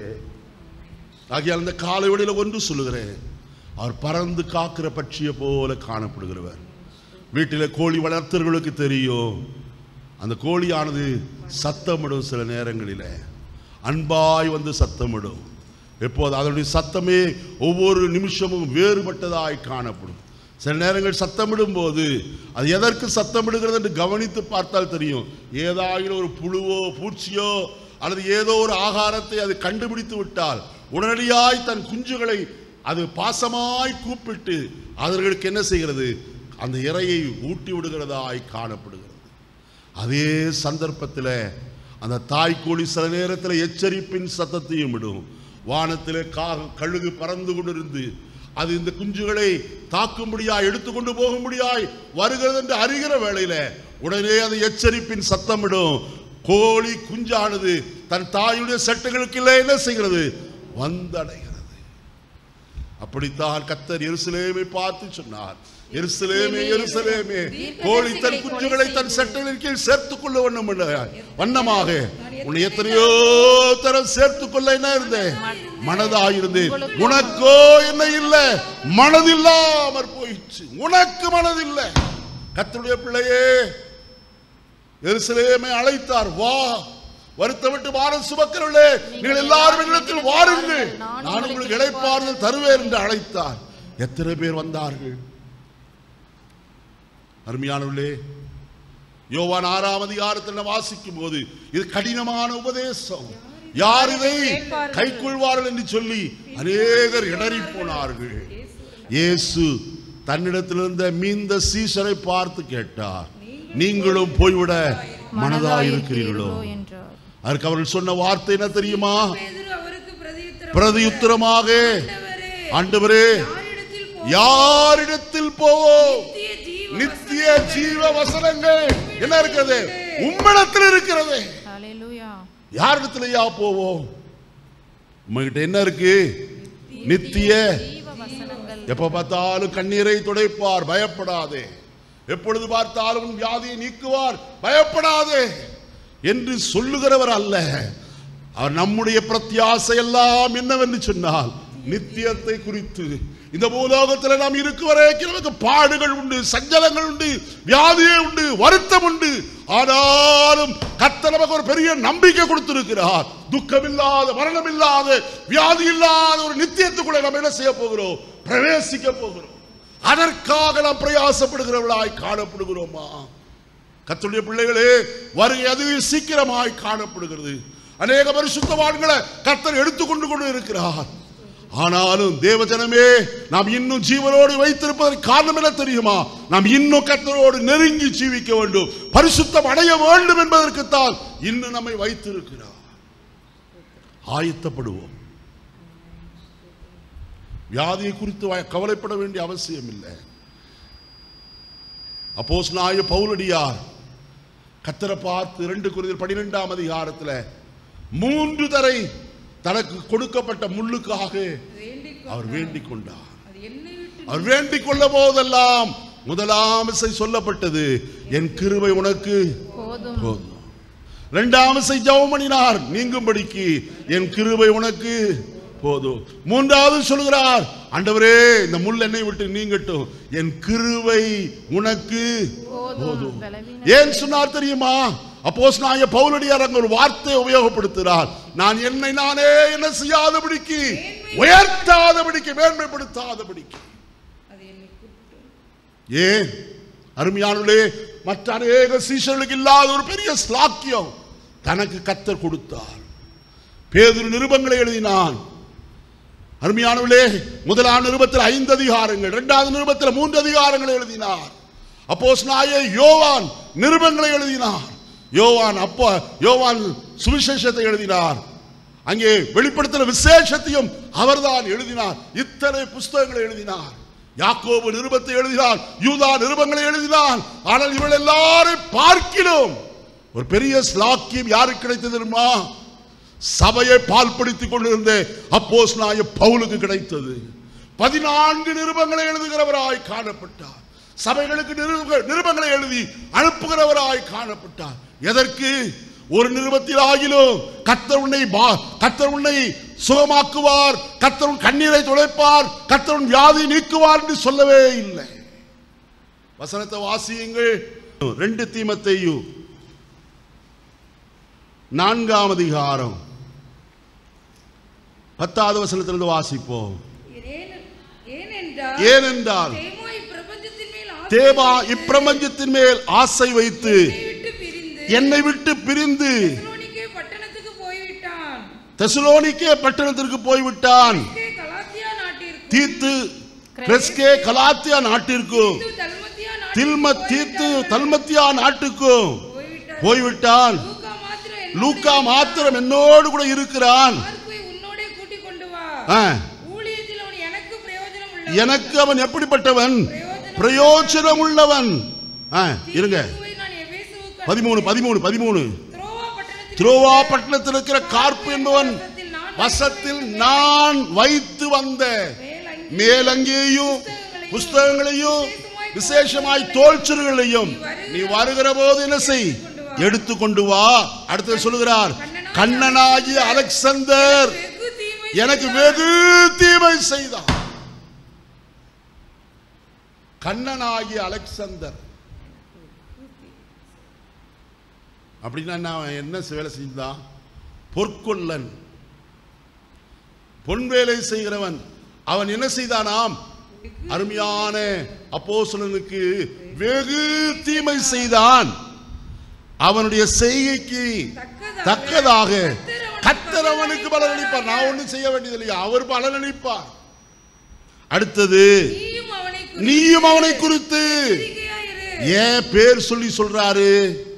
Speaker 1: ஆகியால் அந்த காலை வேளையில ஒன்று சொல்லுகிறேன் அவர் பறந்து காக்கிற பட்சியை போல காணப்படுகிறவர் வீட்டில் கோழி வளர்த்தவர்களுக்கு தெரியும் அந்த கோழியானது சத்தமிடும் சில நேரங்களில் அன்பாய் வந்து சத்தமிடும் எப்போது அதனுடைய சத்தமே ஒவ்வொரு நிமிஷமும் வேறுபட்டதாய் காணப்படும் சில நேரங்கள் சத்தமிடும் போது அது எதற்கு சத்தமிடுகிறது என்று கவனித்து பார்த்தால் தெரியும் ஏதாயிலும் ஒரு புழுவோ பூச்சியோ அல்லது ஏதோ ஒரு ஆகாரத்தை அது கண்டுபிடித்து விட்டால் உடனடியாய் தன் குஞ்சுகளை அது பாசமாய் கூப்பிட்டு அவர்களுக்கு என்ன செய்கிறது அந்த இரையை ஊட்டி விடுகிறதாய் காணப்படுகிறது அதே சந்தர்ப்பத்தில் அந்த தாய்க்கோழி சில நேரத்தில் எச்சரிப்பின் சத்தத்தையும் விடும் வானத்திலே கா கழுகு பறந்து கொண்டிருந்து அது இந்த குஞ்சுகளை தாக்கும்படியாய் எடுத்துக்கொண்டு போகும்படியாய் வருகிறது என்று அறிகிற வேளையில உடனே அது எச்சரிப்பின் சத்தமிடும் கோழி குஞ்சானது தன் தாயுடைய செட்டுகளுக்கு இல்லை என்ன செய்கிறது வந்தடைகிறது அப்படித்தான் கத்தர் எருசலேமை பார்த்து சொன்னார் எருசலேமே எருசலேமே கோழி தன் குஞ்சுகளை தன் செட்டலின் கீழ் சேர்த்துக் கொள்ள வண்ணம் வண்ணமாக உன்னை எத்தனையோ தரம் சேர்த்துக் கொள்ள என்ன இருந்தேன் மனதாயிருந்தேன் உனக்கோ என்ன இல்லை மனதில்லாமற் போயிடுச்சு உனக்கு மனதில்லை கத்தருடைய பிள்ளையே எருசலேமை அழைத்தார் வா வருத்தப்பட்டு வாரம் சுமக்கிறவர்களே நீங்கள் எல்லாரும் என்னிடத்தில் வாருங்கள் நான் உங்களுக்கு இடைப்பாறுதல் தருவேன் என்று அழைத்தார் எத்தனை பேர் வந்தார்கள் அருமையானவர்களே யோவான் ஆறாம் அதிகாரத்தில் நாம் வாசிக்கும் போது இது கடினமான உபதேசம் யார் இதை கைக்கொள்வார்கள் என்று சொல்லி அநேகர் இடறி போனார்கள் இயேசு தன்னிடத்தில் இருந்த மீந்த சீசரை பார்த்து கேட்டார் நீங்களும் போய்விட மனதாயிருக்கிறீர்களோ
Speaker 2: என்றார்
Speaker 1: அதற்கு அவர்கள் சொன்ன வார்த்தை என்ன தெரியுமா
Speaker 3: பேதுரு அவருக்கு பிரதியுத்தரம்
Speaker 1: பிரதியுத்தரமாக
Speaker 3: ஆண்டவரே,
Speaker 1: ஆண்டவரே
Speaker 3: யாரிடத்தில் போ-
Speaker 1: யாரிடத்தில் போவோம்
Speaker 3: நித்திய ஜீவ
Speaker 1: நித்திய ஜீவ வசனங்கள் என்ன இருக்கிறது உம்மிடத்தில் இருக்கிறது
Speaker 2: ஹalleluya
Speaker 1: யாரிடத்திலயா போவோம் உங்ககிட்ட என்ன இருக்கு நித்திய
Speaker 2: ஜீவ வசனங்கள்
Speaker 1: எப்ப பார்த்தாலும் கண்ணீரை துடைப்பார் பயப்படாதே எப்பொழுது பார்த்தாலும் உன் வியாதியை நீக்குவார் பயப்படாதே என்று சொல்லுகிறவர் அல்ல அவர் நம்முடைய பிரத்யாசை எல்லாம் என்னவென்று சொன்னால் நித்தியத்தை குறித்து இந்த பூலோகத்தில் நாம் இருக்கும் வரைக்கும் நமக்கு பாடுகள் உண்டு சஞ்சலங்கள் உண்டு வியாதியே உண்டு வருத்தம் உண்டு ஆனாலும் கர்த்தர் நமக்கு ஒரு பெரிய நம்பிக்கை கொடுத்திருக்கிறார் துக்கம் இல்லாத மரணம் இல்லாத வியாதி இல்லாத ஒரு நித்தியத்துக்குள்ள நம்ம என்ன செய்ய போகிறோம் பிரவேசிக்க போகிறோம் அதற்காக நாம் பிரயாசப்படுகிறவர்களாய் காணப்படுகிறோமா கர்த்தருடைய பிள்ளைகளே வருகை அது சீக்கிரமாய் காணப்படுகிறது அநேக பரிசுத்தவான்களை கர்த்தர் எடுத்துக்கொண்டு கொண்டு இருக்கிறார் ஆனாலும் தேவஜனமே நாம் இன்னும் ஜீவனோடு வைத்திருப்பதற்கு காரணம் என்ன தெரியுமா நாம் இன்னும் கர்த்தரோடு நெருங்கி ஜீவிக்க வேண்டும் பரிசுத்தம் அடைய வேண்டும் என்பதற்குத்தான் இன்னும் நம்மை வைத்திருக்கிறார் ஆயத்தப்படுவோம் வியாதியை குறித்து வ- கவலைப்பட வேண்டிய அவசியம் இல்லை அப்போஸ் நாய பவுலடியார் கத்தரை பார்த்து இரண்டு குறிதல் பனிரெண்டாம் அதிகாரத்துல மூன்று தரை தனக்கு கொடுக்கப்பட்ட முள்ளுக்காக
Speaker 3: வேண்டிக்
Speaker 1: அவர் வேண்டிக் கொண்டார்
Speaker 3: அது என்னை விட்டு
Speaker 1: அவர் வேண்டிக் கொள்ள போதெல்லாம் முதலாம் இசை சொல்லப்பட்டது என் கிருபை உனக்கு
Speaker 2: போதும்
Speaker 1: போதும் இரண்டாம் இசை ஜெபம் பண்ணினார் நீங்கும்படிக்கு என் கிருபை உனக்கு போதும் மூன்றாவது சொல்கிறார் ஆண்டவரே இந்த முள் என்னை விட்டு நீங்கட்டும் என் கிருவை உனக்கு
Speaker 2: போதும் பலவீன
Speaker 1: ஏன் சொன்னார் தெரியுமா அப்போஸ் நான் பவுலடியார் அங்க ஒரு வார்த்தை உபயோகப்படுத்துகிறார் நான் என்னை நானே என்ன செய்யாதபடிக்கு உயர்த்தாதபடிக்கு மேன்மைப்படுத்தாதபடிக்கு
Speaker 3: அது என்னை குற்றம்
Speaker 1: ஏன் அருமையானே மற்ற அநேக சீஷர்களுக்கு இல்லாத ஒரு பெரிய ஸ்லாக்கியம் தனக்கு கத்தர் கொடுத்தார் பேதுரு நிருபங்களை எழுதினான் அருமையானவர்களே முதலாம் நிருபத்தில் ஐந்து அதிகாரங்கள் இரண்டாவது நிருபத்தில் மூன்று அதிகாரங்களை எழுதினார் அப்போஸ் நாயே யோவான் நிருபங்களை எழுதினார் யோவான் அப்பா யோவான் சுவிசேஷத்தை எழுதினார் அங்கே வெளிப்படுத்தின விசேஷத்தையும் அவர்தான் எழுதினார் இத்தனை புஸ்தகங்களை எழுதினார் யாக்கோபு நிருபத்தை எழுதினார் யூதா நிருபங்களை எழுதினார் ஆனால் இவள் எல்லாரும் பார்க்கிலும் ஒரு பெரிய ஸ்லாக்கியம் யாருக்கு கிடைத்தது தெரியுமா சபையை பால்படுத்திக் கொண்டிருந்த அப்போஸ் நாய பவுலுக்கு கிடைத்தது பதினான்கு நிருபங்களை எழுதுகிறவராய் காணப்பட்டார் சபைகளுக்கு நிருப- நிருபங்களை எழுதி அனுப்புகிறவராய் காணப்பட்டார் எதற்கு ஒரு நிருபத்தில் ஆகிலும் கத்தர் உன்னை பா- கத்தர் உன்னை சுகமாக்குவார் கத்தர் உன் கண்ணீரை துடைப்பார் கத்தர் உன் வியாதி நீக்குவார் என்று சொல்லவே இல்லை வசனத்தை வாசியுங்கள் ரெண்டு தீமத்தையும் நான்காம் அதிகாரம் பத்தாவது வசனத்திலிருந்து வாசிப்போம்
Speaker 3: ஏனெ- ஏனென்றால்
Speaker 1: ஏனென்றால்
Speaker 3: தேமா இப்பிரபஞ்சத்தின் மேல் ஆசை
Speaker 1: தேவா
Speaker 3: வைத்து
Speaker 1: இப்பிரபஞ்சத்தின் மேல் ஆசை வைத்து
Speaker 3: என்னை விட்டு பிரிந்து
Speaker 1: என்னை விட்டு பிரிந்து
Speaker 3: தெசலோனிக்கே பட்டணத்துக்கு போய்விட்டான்
Speaker 1: தெசலோனிக்கே பட்டணத்திற்கு போய்விட்டான்
Speaker 3: கிறிஸ்தே கலாத்தியா நாட்டிற்கும்
Speaker 1: தீத்து கிரெஸ்கே கலாத்தியா நாட்டிற்கும்
Speaker 3: தீத்து தல்மத்தியா
Speaker 1: தில்ம
Speaker 3: நாட்டிற்கும்
Speaker 1: தீத்து
Speaker 3: போய்விட்டான்.
Speaker 1: தல்மத்தியா நாட்டுக்கும்
Speaker 3: போய்விட்டான்.
Speaker 1: போய்விட்டான்
Speaker 3: லூக்கா மாத்திரம் என்னோடு
Speaker 1: லூக்கா
Speaker 3: இருந்தான்.
Speaker 1: மாத்திரம் என்னோடு கூட இருக்கிறான்
Speaker 3: மார்க்கை உன்னோடே கூட்டிக் கொண்டு வா
Speaker 1: ஆ,
Speaker 3: ஊழியத்தில் அவன் எனக்கு பிரயோஜனம் உள்ள
Speaker 1: எனக்கு அவன் எப்படிப்பட்டவன்
Speaker 3: பிரயோஜனம்
Speaker 1: பிரயோஜனம் உள்ளவன் ஆ, இருங்க
Speaker 3: தீத்துவை நான் எபேசுவுக்கு
Speaker 1: பதிமூணு பதிமூணு பதிமூணு
Speaker 3: துரோவா பட்டணத்தில்
Speaker 1: துரோவா பட்டணத்தில் இருக்கிற கார்ப்பு என்பவன் வசத்தில் நான் வைத்து வந்த
Speaker 3: மேலங்கி
Speaker 1: மேலங்கேயும் புஸ்தகங்களையும் விசேஷமாய் தோல்ச்சர்களையும் நீ வருகிற போது என்ன செய் எடுத்து கொண்டு வா அடுத்து சொல்லுகிறார் கண்ணனாகிய அலெக்சந்தர்
Speaker 3: வெகு தீமை
Speaker 1: எனக்கு வெகு தீமை செய்தான் கண்ணனாகிய அலெக்சந்தர் அப்படின்னா என்ன அவன் என்ன வேலை செஞ்சான் பொற்கொல்லன் பொன் வேலை செய்கிறவன் அவன் என்ன செய்தானாம் அருமையான அப்போஸ்தலனுக்கு வெகு தீமை செய்தான் அவனுடைய செய்கைக்கு தக்கதாக கத்தர் அவனுக்கு பலனளிப்பார் நான் ஒண்ணும் செய்ய வேண்டியது இல்லையா அவர் பலனளிப்பார் அடுத்தது
Speaker 3: நீயும் அவனை
Speaker 1: நீயும் அவனை குறித்து
Speaker 3: குறித்து
Speaker 1: ஏன் பேர் சொல்லி சொல்றாரு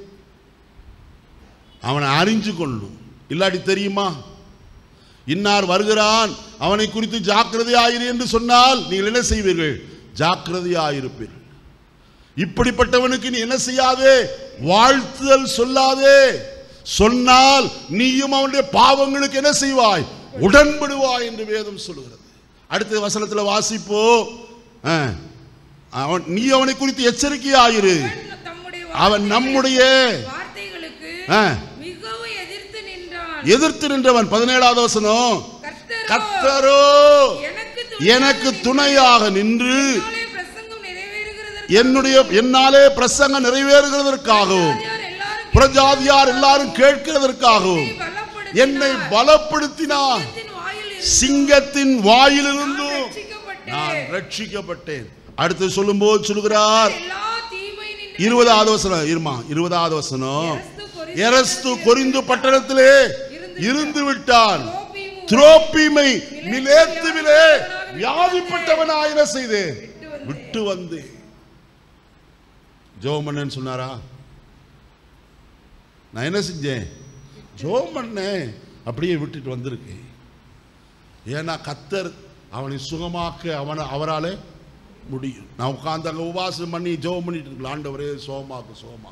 Speaker 1: அவனை அறிஞ்சு கொள்ளும் இல்லாட்டி தெரியுமா இன்னார் வருகிறான் அவனை குறித்து ஜாக்கிரதையாயிரு என்று சொன்னால் நீங்கள் என்ன செய்வீர்கள் ஜாக்கிரதையாயிருப்பீர்கள் இப்படிப்பட்டவனுக்கு நீ என்ன செய்யாதே வாழ்த்துதல் சொல்லாதே சொன்னால் நீயும் அவனுடைய பாவங்களுக்கு என்ன செய்வாய் உடன்படுவாய் என்று வேதம் சொல்லுகிறது அடுத்த வசனத்துல வாசிப்போ ஆ. அவன் நீ அவனை குறித்து எச்சரிக்கையாயிரு
Speaker 3: தம்முடைய
Speaker 1: அவன் நம்முடைய
Speaker 3: வார்த்தைகளுக்கு
Speaker 1: ஆ,
Speaker 3: மிகவும் எதிர்த்து நின்றான்
Speaker 1: எதிர்த்து நின்றவன் பதினேழாவது வசனம்
Speaker 3: கர்த்தரோ
Speaker 1: கத்தரோ
Speaker 3: எனக்கு
Speaker 1: எனக்கு துணையாக நின்று
Speaker 3: துணையாலே பிரசங்கம் நிறைவேறுகிறதற்கு
Speaker 1: என்னுடைய என்னாலே பிரசங்கம் நிறைவேறுகிறதற்காகவும்
Speaker 3: யார் எல்லாரும்
Speaker 1: புறஜாதியார் எல்லாரும் கேட்கிறதற்காகவும்
Speaker 3: பலப்படுத்தி
Speaker 1: என்னை பலப்படுத்தினார்
Speaker 3: சிங்கத்தின் வாயிலிருந்து
Speaker 1: சிங்கத்தின் வாயிலிருந்தும்
Speaker 3: ரட்சிக்கப்பட்டேன்.
Speaker 1: நான் ரட்சிக்கப்பட்டேன் அடுத்து சொல்லும்போது சொல்லுகிறார்
Speaker 3: எல்லா தீமை நின்று
Speaker 1: இருபதாவது வசனம் இருமா இருபதாவது வசனம்
Speaker 3: எரஸ்து
Speaker 1: எரஸ்து கொரிந்து பட்டணத்திலே இருந்து விட்டான்
Speaker 3: கோபியும்
Speaker 1: துரோப்பிமை மிலேத்துவிலே வியாதிப்பட்டவனாயின செய்து விட்டு வந்து ஜோமன்னன் சொன்னாரா நான் என்ன செஞ்சேன் ஜோம் பண்ணேன் அப்படியே விட்டுட்டு வந்திருக்கேன் ஏன்னா கத்தர் அவனை சுகமாக்க அவனை அவராலே முடியும் நான் உட்கார்ந்து அங்க உபாசம் பண்ணி ஜெபம் பண்ணிட்டு இருக்கலாம் ஆண்டவரே சோமாக்கு சோமா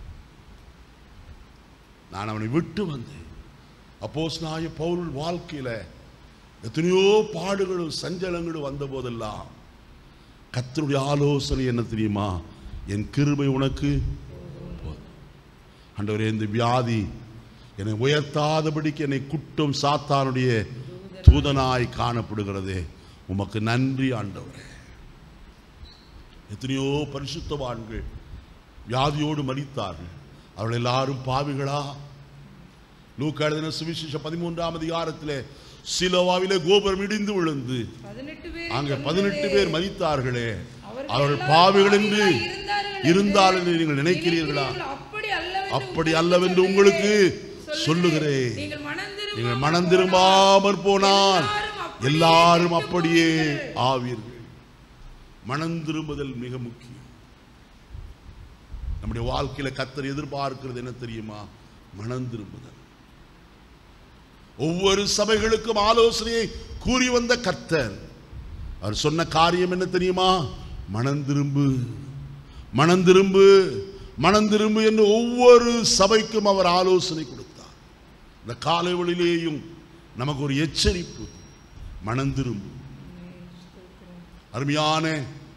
Speaker 1: நான் அவனை விட்டு வந்தேன் அப்போஸ் நாய பவுல் வாழ்க்கையில எத்தனையோ பாடுகளும் சஞ்சலங்களும் வந்த போதெல்லாம் கத்தருடைய ஆலோசனை என்ன தெரியுமா என் கிருபை உனக்கு போதும். ஆண்டவரே இந்த வியாதி என்னை உயர்த்தாதபடிக்கு என்னை குட்டும் சாத்தானுடைய தூதனாய் காணப்படுகிறதே உமக்கு நன்றி ஆண்டவரே எத்தனையோ பரிசுத்தவான்கள் வியாதியோடு மரித்தார்கள் அவர்கள் எல்லாரும் பாவிகளா லூக்கா எழுதின சுவிசேஷ பதிமூன்றாம் அதிகாரத்திலே சிலோவாவிலே கோபுரம் இடிந்து விழுந்து
Speaker 3: பதினெட்டு பேர்
Speaker 1: அங்க பதினெட்டு பேர் மரித்தார்களே
Speaker 3: அவர்கள்
Speaker 1: அவர்கள்
Speaker 3: எல்லாரும்
Speaker 1: பாவிகள் என்று
Speaker 3: பாவிகளாய் இருந்தார்கள்
Speaker 1: இருந்தால் என்று நீங்கள் நினைக்கிறீர்களா
Speaker 3: அப்படி அல்லவென்று
Speaker 1: அப்படி அல்லவென்று உங்களுக்கு சொல்லுகிறேன்
Speaker 3: நீங்கள் மனம் திரும்ப
Speaker 1: நீங்கள் மனம் திரும்பாமற் போனால் எல்லாரும் அப்படியே ஆவீர்கள் மனம் திரும்புதல் மிக முக்கியம் நம்முடைய வாழ்க்கையில கத்தர் எதிர்பார்க்கிறது என்ன தெரியுமா மனம் திரும்புதல் ஒவ்வொரு சபைகளுக்கும் ஆலோசனையை கூறி வந்த கர்த்தர் அவர் சொன்ன காரியம் என்ன தெரியுமா மனம் திரும்பு மனம் திரும்பு மனம் திரும்பு என்று ஒவ்வொரு சபைக்கும் அவர் ஆலோசனை கொடுத்தார் இந்த காலைவெளியிலேயும் நமக்கு ஒரு எச்சரிப்பு மனம் திரும்பு அருமையான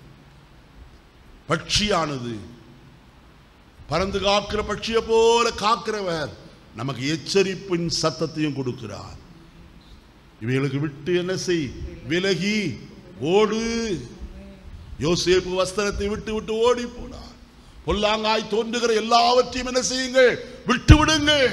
Speaker 1: பட்சியானது பறந்து காக்கிற பட்சியை போல காக்கிறவர் நமக்கு எச்சரிப்பின் சத்தத்தையும் கொடுக்கிறார் இவைகளுக்கு விட்டு என்ன செய் விலகி ஓடு யோசேப்பு வஸ்திரத்தை விட்டு விட்டு ஓடி போனார் பொல்லாங்காய் தோன்றுகிற எல்லாவற்றையும் என்ன செய்யுங்கள் விட்டு விடுங்கள்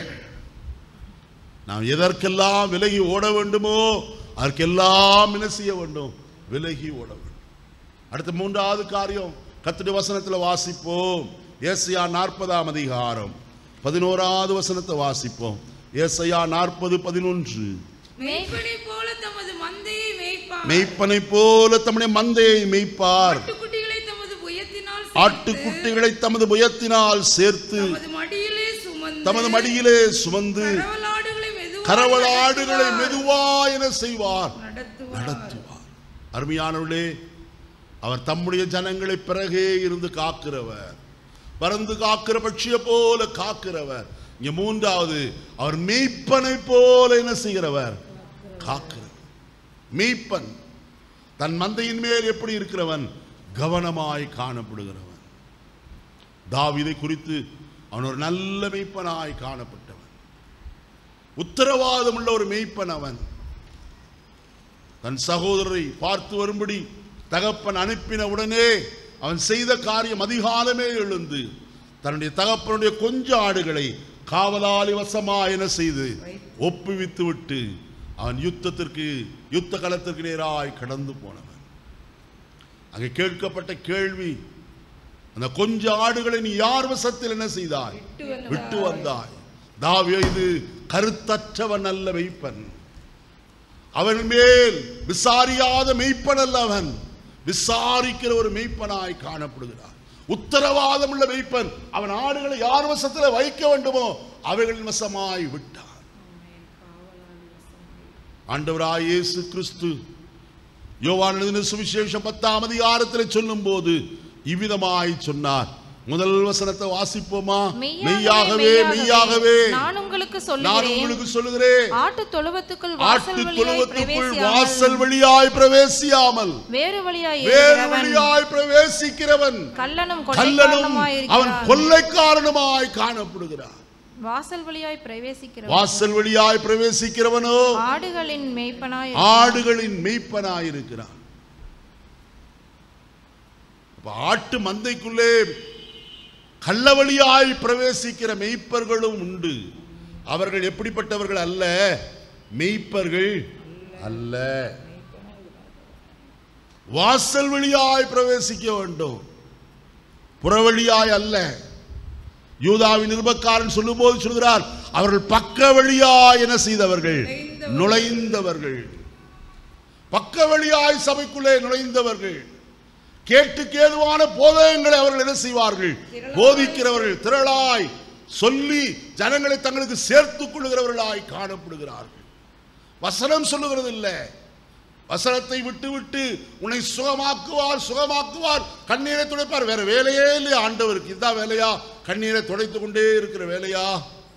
Speaker 1: நாம் எதற்கெல்லாம் விலகி ஓட வேண்டுமோ அதற்கெல்லாம் என்ன செய்ய வேண்டும் விலகி ஓட வேண்டும் அடுத்த மூன்றாவது காரியம் கத்துடைய வசனத்தில் வாசிப்போம் ஏசையா நாற்பதாம் அதிகாரம் பதினோராவது வசனத்தை வாசிப்போம் ஏசையா நாற்பது பதினொன்று
Speaker 3: மெய்ப்பனை போல தமது மந்தையை மேய்ப்பார்
Speaker 1: மெய்ப்பனை போல தம்முடைய மந்தையை மெய்ப்பார்
Speaker 3: ஆட்டுக்குட்டிகளை தமது புயத்தினால்
Speaker 1: ஆட்டுக்குட்டிகளை தமது புயத்தினால் சேர்த்து
Speaker 3: தமது மடியிலே சுமந்து
Speaker 1: தமது மடியிலே சுமந்து
Speaker 3: கரவலாடுகளை மெதுவாய்
Speaker 1: கரவலாடுகளை
Speaker 3: நடத்துவார்.
Speaker 1: மெதுவாய் என செய்வார்
Speaker 3: நடத்துவார்
Speaker 1: நடத்துவார் அருமையானவர்களே அவர் தம்முடைய ஜனங்களை பிறகே இருந்து காக்கிறவர் பறந்து காக்கிற பட்சியை போல காக்கிறவர் இங்க மூன்றாவது அவர் மெய்ப்பனை போல என்ன செய்கிறவர் காக்கிறவர் மெய்ப்பன் தன் மந்தையின் மேல் எப்படி இருக்கிறவன் கவனமாய் காணப்படுகிறவன் தாவீதை குறித்து அவன் ஒரு நல்ல மெய்ப்பனாய் காணப்பட்டவன் உத்தரவாதம் உள்ள ஒரு மெய்ப்பன் அவன் தன் சகோதரரை பார்த்து வரும்படி தகப்பன் அனுப்பின உடனே அவன் செய்த காரியம் அதிகாலமே எழுந்து தன்னுடைய தகப்பனுடைய கொஞ்ச ஆடுகளை காவலாளி வசமா என செய்து ஒப்புவித்து விட்டு அவன் யுத்தத்திற்கு யுத்த களத்திற்கு நேராய் கடந்து போனவன் அங்கே கேட்கப்பட்ட கேள்வி அந்த கொஞ்ச ஆடுகளை நீ யார் வசத்தில் என்ன செய்தாய்
Speaker 3: விட்டு வந்தாய்.
Speaker 1: விட்டு வந்தாய் தாவீது கருத்தற்றவன் அல்ல மெய்ப்பன் அவன் மேல் விசாரியாத மெய்ப்பன் அல்ல அவன் விசாரிக்கிற ஒரு மெய்ப்பனாய் காணப்படுகிறார் உத்தரவாதம் உள்ள மெய்ப்பன் அவன் ஆடுகளை யார் வசத்தில் வைக்க வேண்டுமோ அவைகளின் வசமாய் விட்டான் ஆண்டவராய் இயேசு கிறிஸ்து யோவான் எழுதின சுவிசேஷம் பத்தாம் அதிகாரத்தில் சொல்லும் போது இவ்விதமாய் சொன்னார் முதல் வசனத்தை வாசிப்போமா மெய்யாகவே மெய்யாகவே
Speaker 2: நான் உங்களுக்கு
Speaker 1: நான்
Speaker 2: சொல்லுகிறேன்
Speaker 1: உங்களுக்கு சொல்லுகிறேன்
Speaker 2: ஆட்டு தொழுவத்துக்குள்
Speaker 1: ஆட்டு
Speaker 2: வாசல் வழியாய்
Speaker 1: தொழுவத்துக்குள்
Speaker 2: பிரவேசியாமல்
Speaker 1: வாசல் வழியாய் பிரவேசியாமல்
Speaker 2: வேறு வழியாய்
Speaker 1: வேறு
Speaker 2: இருக்கிறவன்
Speaker 1: வழியாய் பிரவேசிக்கிறவன்
Speaker 2: கள்ளனும்
Speaker 1: கல்லனும் அவன்
Speaker 2: கொள்ளைக்காரனுமாய்
Speaker 1: கொள்ளைக்காரனுமாய் காணப்படுகிறான்
Speaker 2: வாசல் வழியாய் பிரவேசிக்கிறவன்
Speaker 1: வாசல் வழியாய் பிரவேசிக்கிறவனோ
Speaker 2: ஆடுகளின் மேய்ப்பனாய்
Speaker 1: ஆடுகளின் மெய்ப்பனாய் இருக்கிறான் அப்ப ஆட்டு மந்தைக்குள்ளே கள்ள வழியாய் பிரவேசிக்கிற மெய்ப்பர்களும் உண்டு அவர்கள் எப்படிப்பட்டவர்கள் அல்ல மெய்ப்பர்கள் அல்ல வாசல் வழியாய் பிரவேசிக்க வேண்டும் புறவழியாய் அல்ல யூதாவின் நிருபக்காரன் சொல்லும்போது சொல்கிறார் அவர்கள் பக்க வழியாய் என்ன செய்தவர்கள் நுழைந்தவர்கள் பக்க வழியாய் சபைக்குள்ளே நுழைந்தவர்கள் கேட்டுக்கு ஏதுவான போதகங்களை அவர்கள் என்ன செய்வார்கள் போதிக்கிறவர்கள் திரளாய் சொல்லி ஜனங்களை தங்களுக்கு சேர்த்துக் கொள்கிறவர்களாய் காணப்படுகிறார்கள் வசனம் சொல்லுகிறது இல்லை வசனத்தை விட்டு விட்டு உன்னை சுகமாக்குவார் சுகமாக்குவார் கண்ணீரை துடைப்பார் வேற வேலையே இல்லையா ஆண்டவருக்கு இதுதான் வேலையா கண்ணீரை துடைத்து கொண்டே இருக்கிற வேலையா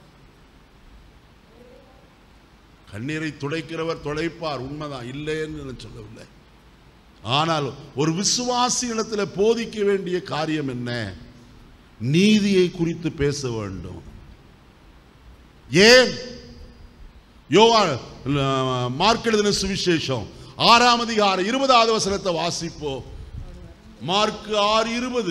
Speaker 1: கண்ணீரை துடைக்கிறவர் துடைப்பார் உண்மைதான் இல்லைன்னு நான் சொல்லவில்லை ஆனால் ஒரு விசுவாசி இடத்துல போதிக்க வேண்டிய காரியம் என்ன நீதியை குறித்து பேச வேண்டும் ஏன் யோவா மார்க் எழுதின சுவிசேஷம் ஆறாம் அதிகாரம் இருபதாவது வசனத்தை வாசிப்போம் மார்க் ஆறு இருபது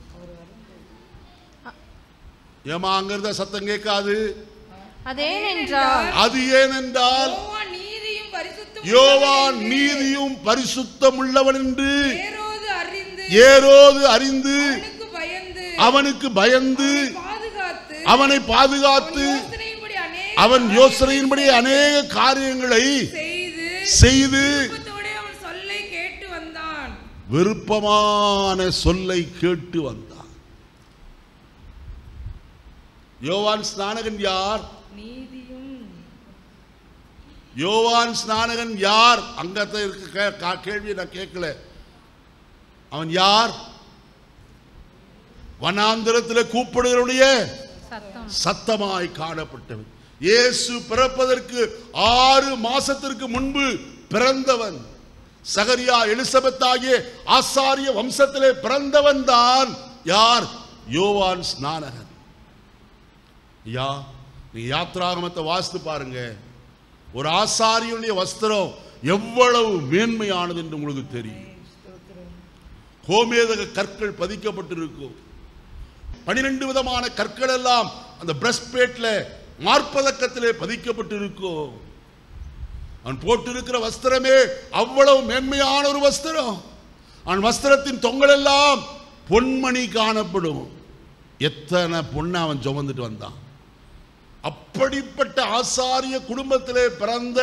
Speaker 1: ஏமா அங்க இருந்த சத்தம் கேட்காது
Speaker 2: அதேனென்றால்
Speaker 1: அது ஏனென்றால்
Speaker 3: யோவான் நீதியும் பரிசுத்தமும்
Speaker 1: யோவான் நீதியும் பரிசுத்தம் உள்ளவன் என்று
Speaker 3: ஏரோது அறிந்து
Speaker 1: ஏரோது அறிந்து
Speaker 3: அவனுக்கு பயந்து
Speaker 1: அவனுக்கு பயந்து
Speaker 3: பாதுகாத்து
Speaker 1: அவனை பாதுகாத்து
Speaker 3: யோசனையின்படி அநேக
Speaker 1: அவன் யோசனையின்படி அநேக காரியங்களை
Speaker 3: செய்து
Speaker 1: செய்து
Speaker 3: விருப்பத்தோடே அவன் சொல்லை கேட்டு வந்தான்
Speaker 1: விருப்பமான சொல்லை கேட்டு வந்தான் யோவான் ஸ்நானகன் யார்
Speaker 3: நீதியும்
Speaker 1: யோவான் ஸ்நானகன் யார் அங்கத்தை இருக்க கே- கா- கேள்வியை நான் கேட்கல அவன் யார் வனாந்திரத்தில் கூப்பிடுகிறவனுடைய
Speaker 2: சத்தம்
Speaker 1: சத்தமாய் காணப்பட்டவன் இயேசு பிறப்பதற்கு ஆறு மாசத்திற்கு முன்பு பிறந்தவன் சகரியா எலிசபெத் ஆகிய ஆசாரிய வம்சத்திலே பிறந்தவன் தான் யார் யோவான் ஸ்நானகன் யா நீ யாத்ராகமத்தை வாசித்து பாருங்க ஒரு ஆசாரியனுடைய வஸ்திரம் எவ்வளவு மேன்மையானது என்று உங்களுக்கு தெரியும் கோமேதக கற்கள் பதிக்கப்பட்டிருக்கும் பனிரெண்டு விதமான கற்கள் எல்லாம் அந்த பிரஸ்பேட்ல மார்பதக்கத்திலே பதிக்கப்பட்டிருக்கும் அவன் போட்டிருக்கிற வஸ்திரமே அவ்வளவு மேன்மையான ஒரு வஸ்திரம் அவன் வஸ்திரத்தின் தொங்கல் எல்லாம் பொன்மணி காணப்படும் எத்தனை பொண்ணை அவன் சுமந்துட்டு வந்தான் அப்படிப்பட்ட ஆசாரிய குடும்பத்திலே பிறந்த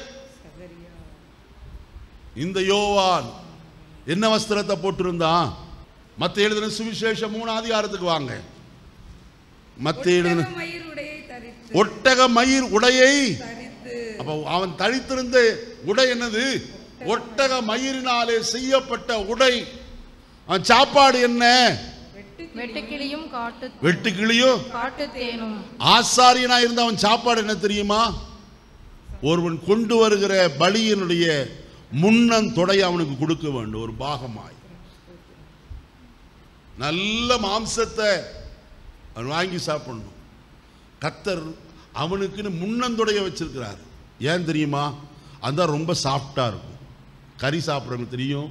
Speaker 1: இந்த யோவான் என்ன வஸ்திரத்தை போட்டிருந்தான் மத்த எழுதின சுவிசேஷம் மூணு அதிகாரத்துக்கு வாங்க மத்த எழுதின
Speaker 3: ஒட்டக மயிருடையை தரித்து
Speaker 1: ஒட்டக மயிர் உடையை
Speaker 3: தரித்து
Speaker 1: அப்ப அவன் தரித்திருந்த உடை என்னது ஒட்டக மயிரினாலே செய்யப்பட்ட உடை அவன் சாப்பாடு என்ன
Speaker 2: வெட்டுக்கிளியும் காட்டு
Speaker 1: வெட்டுக்கிளியும்
Speaker 2: காட்டு தேனும்
Speaker 1: ஆசாரியனா இருந்த அவன் சாப்பாடு என்ன தெரியுமா ஒருவன் கொண்டு வருகிற பலியினுடைய முன்னன் தொடை அவனுக்கு கொடுக்க வேண்டும் ஒரு பாகமாய் நல்ல மாம்சத்தை அவன் வாங்கி சாப்பிடணும் கத்தர் அவனுக்குன்னு முன்னந்தொடைய வச்சிருக்கிறார் ஏன் தெரியுமா அதுதான் ரொம்ப சாஃப்டா இருக்கும் கறி சாப்பிட்றவங்க தெரியும்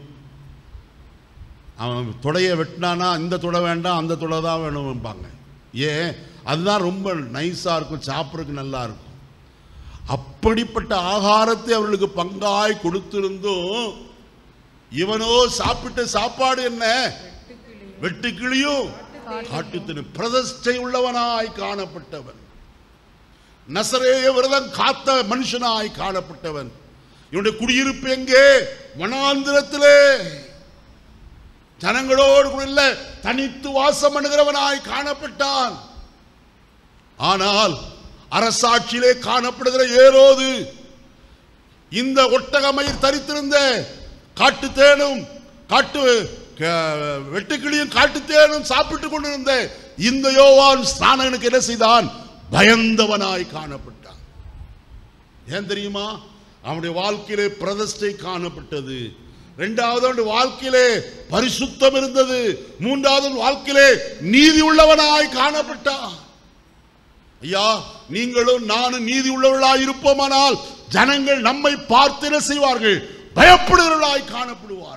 Speaker 1: அவன் தொடையை வெட்டினானா இந்த தொடை வேண்டாம் அந்த தொடை தான் வேணும்பாங்க ஏன் அதுதான் ரொம்ப நைஸாக இருக்கும் சாப்பிட்றதுக்கு நல்லா இருக்கும் அப்படிப்பட்ட ஆகாரத்தை அவர்களுக்கு பங்காய் கொடுத்திருந்தும் இவனோ சாப்பிட்ட சாப்பாடு என்ன வெட்டுக்கிளியும் காட்டுத்தனு பிரதிஷ்டை உள்ளவனாய் காணப்பட்டவன் நசரேய விரதம் காத்த மனுஷனாய் காணப்பட்டவன் இவனுடைய குடியிருப்பு எங்கே வனாந்திரத்திலே ஜனங்களோடு கூட இல்ல தனித்து வாசம் பண்ணுகிறவனாய் காணப்பட்டான் ஆனால் அரசாட்சியிலே காணப்படுகிற ஏரோது இந்த ஒட்டகமயிர் தரித்திருந்த காட்டு தேனும் காட்டு க- வெட்டுக்கிளியும் காட்டு தேனும் சாப்பிட்டு கொண்டிருந்த இந்த யோவான் ஸ்நானகனுக்கு என்ன செய்தான் பயந்தவனாய் காணப்பட்டான் ஏன் தெரியுமா அவனுடைய வாழ்க்கையிலே பிரதிஷ்டை காணப்பட்டது இரண்டாவது அவனுடைய வாழ்க்கையிலே பரிசுத்தம் இருந்தது மூன்றாவது அவன் வாழ்க்கையிலே நீதி உள்ளவனாய் காணப்பட்டான் ஐயா நீங்களும் நானும் நீதி உள்ளவர்களாய் இருப்போமானால் ஜனங்கள் நம்மை பார்த்து என்ன செய்வார்கள் பயப்படுகிறவர்களாய் காணப்படுவார்கள்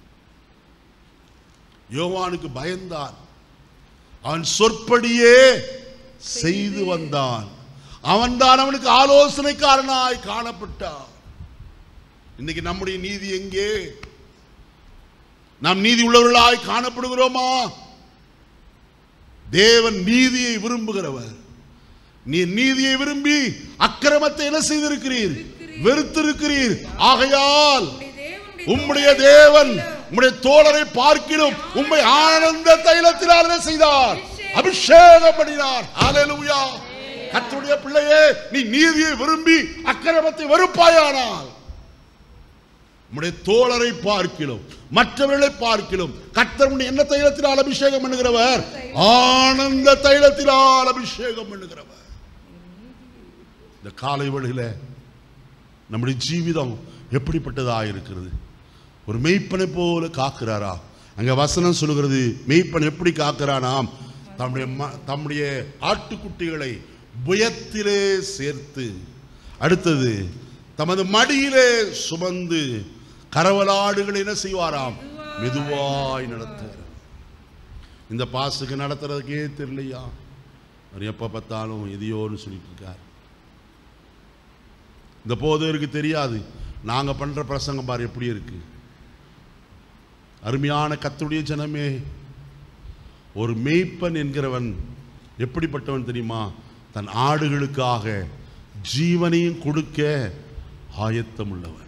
Speaker 1: யோவானுக்கு பயந்தான் அவன் சொற்படியே செய்து வந்தான் அவன்தான் அவனுக்கு ஆலோசனைக்காரனாய் காணப்பட்டான் இன்னைக்கு நம்முடைய நீதி எங்கே நாம் நீதி உள்ளவர்களாய் காணப்படுகிறோமா தேவன் நீதியை விரும்புகிறவர் நீ நீதியை விரும்பி அக்கிரமத்தை என்ன செய்திருக்கிறீர் வெறுத்திருக்கிறீர் ஆகையால் உம்முடைய தேவன் உம்முடைய தோழரை பார்க்கிலும் உம்மை ஆனந்த தைலத்தினால் என்ன செய்தார் அபிஷேகம் பண்ணினார் ஹalleluya கர்த்தருடைய பிள்ளையே நீ நீதியை விரும்பி அக்கிரமத்தை வெறுப்பாயானால் உம்முடைய தோழரை பார்க்கிலும் மற்றவர்களை பார்க்கிலும் கர்த்தர் உன்னை என்ன தைலத்தினால் அபிஷேகம் பண்ணுகிறவர் ஆனந்த தைலத்தினால் அபிஷேகம் பண்ணுகிறவர் இந்த காலை வேளையில நம்முடைய ஜீவிதம் எப்படிப்பட்டதாக இருக்கிறது ஒரு மெய்ப்பனை போல காக்கிறாரா அங்க வசனம் சொல்லுகிறது மெய்ப்பன் எப்படி காக்கிறானாம் தம்முடைய ம- தம்முடைய ஆட்டுக்குட்டிகளை புயத்திலே சேர்த்து அடுத்தது தமது மடியிலே சுமந்து கரவலாடுகள் என்ன செய்வாராம் மெதுவாய் நடத்துகிறார் இந்த பாசுக்கு நடத்துறதுக்கே தெரியலையா அவர் எப்போ பார்த்தாலும் எதையோன்னு சொல்லிட்டு இருக்கார் இந்த போதருக்கு தெரியாது நாங்கள் பண்ணுற பிரசங்கம் பாரு எப்படி இருக்கு அருமையான கத்துடைய ஜனமே ஒரு மேய்ப்பன் என்கிறவன் எப்படிப்பட்டவன் தெரியுமா தன் ஆடுகளுக்காக ஜீவனையும் கொடுக்க ஆயத்தம் உள்ளவன்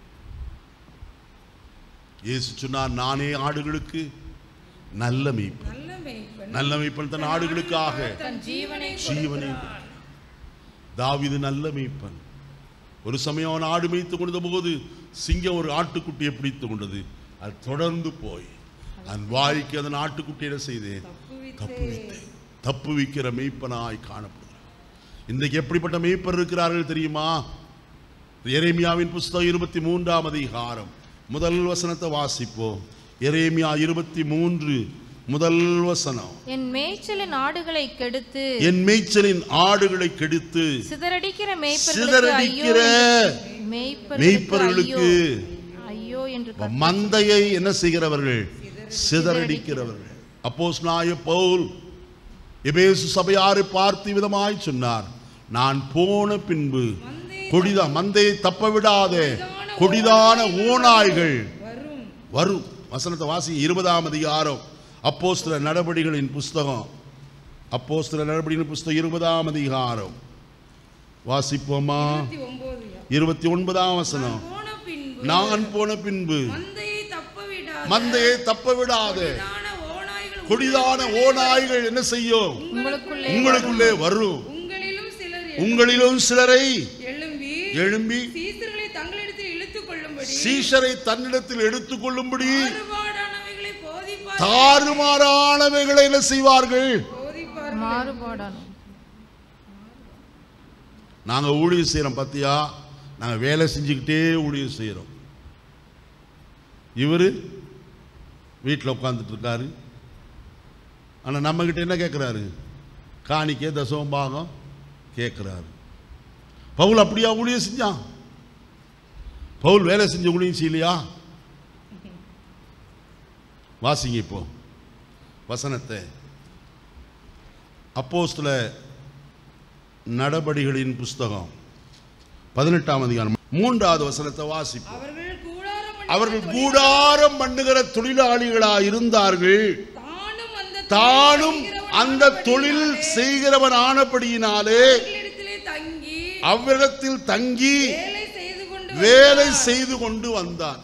Speaker 1: இயேசு சொன்னார் நானே ஆடுகளுக்கு நல்ல மேய்ப்பன்
Speaker 3: நல்ல மேய்ப்பன்
Speaker 1: நல்ல மேய்ப்பன் தன் ஆடுகளுக்காக
Speaker 3: தன் ஜீவனை
Speaker 1: ஜீவனை தாவீது நல்ல மேய்ப்பன் ஒரு சமயம் அவன் ஆடு மேய்த்து கொண்ட போது சிங்கம் ஒரு ஆட்டுக்குட்டியை பிடித்து கொண்டது அது தொடர்ந்து போய் அதன் வாய்க்கு அதன் ஆட்டுக்குட்டியை என்ன செய்தேன் தப்புவித்தேன் தப்புவிக்கிற மெய்ப்பனாய் காணப்படுகிறார் இன்றைக்கு எப்படிப்பட்ட மெய்ப்பர் இருக்கிறார்கள் தெரியுமா எரேமியாவின் புஸ்தகம் இருபத்தி மூன்றாம் அதிகாரம் முதல் வசனத்தை வாசிப்போம் எரேமியா இருபத்தி மூன்று முதல் வசனம்
Speaker 2: என் மேய்ச்சலின் ஆடுகளை கெடுத்து
Speaker 1: என் மேய்ச்சலின் ஆடுகளை கெடுத்து
Speaker 2: சிதறடிக்கிற மேய்ப்பர்களுக்கு ஐயோ
Speaker 1: சிதறடிக்கிற
Speaker 2: மேய்ப்பர்களுக்கு
Speaker 1: மேய்ப்பர்களுக்கு
Speaker 2: ஐயோ ஐயோ என்று கத்த-
Speaker 1: மந்தையை என்ன செய்கிறவர்கள் சிதறடிக்கிறவர்கள் அப்போஸ் நாய பவுல் எபேசு சபையாரை பார்த்து விதமாய் சொன்னார் நான் போன பின்பு கொடிதா மந்தையை தப்ப விடாதே கொடிதான ஓநாய்கள்
Speaker 3: வரும்
Speaker 1: வரும் வசனத்தை வாசி இருபதாம் அதிகாரம் அப்போஸ்தல நடவடிகளின் புஸ்தகம் அப்போஸ்தல நடவடிகளின் புஸ்தகம் இருபதாம் அதிகாரம் வாசிப்போமா
Speaker 3: இருபத்தி ஒன்பது
Speaker 1: இருபத்தி ஒன்பதாம் வசனம்
Speaker 3: போன பின்பு
Speaker 1: நான் போன பின்பு
Speaker 3: மந்தையை தப்ப விடாத
Speaker 1: மந்தையை தப்ப விடாதே
Speaker 3: கொடிதான ஓநாய்கள்
Speaker 1: கொடிதான ஓநாய்கள் என்ன செய்யும்
Speaker 2: உங்களுக்குள்ளே
Speaker 1: உங்களுக்குள்ளே வரும்
Speaker 3: உங்களிலும் சிலர்
Speaker 1: உங்களிலும் சிலரை
Speaker 3: எழும்பி
Speaker 1: எழும்பி
Speaker 3: சீசர்களை தங்களிடத்தில் இழுத்துக் கொள்ளும்படி
Speaker 1: சீஷரை தன்னிடத்தில் எடுத்துக்கொள்ளும்படி
Speaker 3: மாறுபாடானவைகளை போதிப்பார்
Speaker 1: தாறுமாறானவைகளை என்ன செய்வார்கள்
Speaker 3: போதிப்பார்
Speaker 2: மாறுபாடான
Speaker 1: நாங்க ஊழியம் செய்யறோம் பாத்தியா நாங்க வேலை செஞ்சுக்கிட்டே ஊழியம் செய்யறோம் இவரு வீட்டில் உட்காந்துட்டு இருக்காரு ஆனா நம்ம கிட்ட என்ன கேட்குறாரு காணிக்கை தசம பாகம் கேட்குறாரு பவுல் அப்படியா ஊழியம் செஞ்சான் பவுல் வேலை செஞ்ச ஊழியம் செய்யலையா வாசிங்க இப்போ வசனத்தை அப்போஸ்தல நடபடிகளின் புஸ்தகம் பதினெட்டாம் அதிகாரம் மூன்றாவது வசனத்தை வாசிப்போம்
Speaker 3: அவர்கள் கூடாரம்
Speaker 1: அவர்கள் கூடாரம் பண்ணுகிற தொழிலாளிகளாய் இருந்தார்கள்
Speaker 3: தானும் அந்த
Speaker 1: தானும் அந்த தொழில் செய்கிறவன் ஆனபடியினாலே
Speaker 3: இடத்திலே தங்கி
Speaker 1: அவ்விடத்தில் தங்கி
Speaker 3: வேலை செய்து கொண்டு
Speaker 1: வேலை செய்து கொண்டு வந்தான்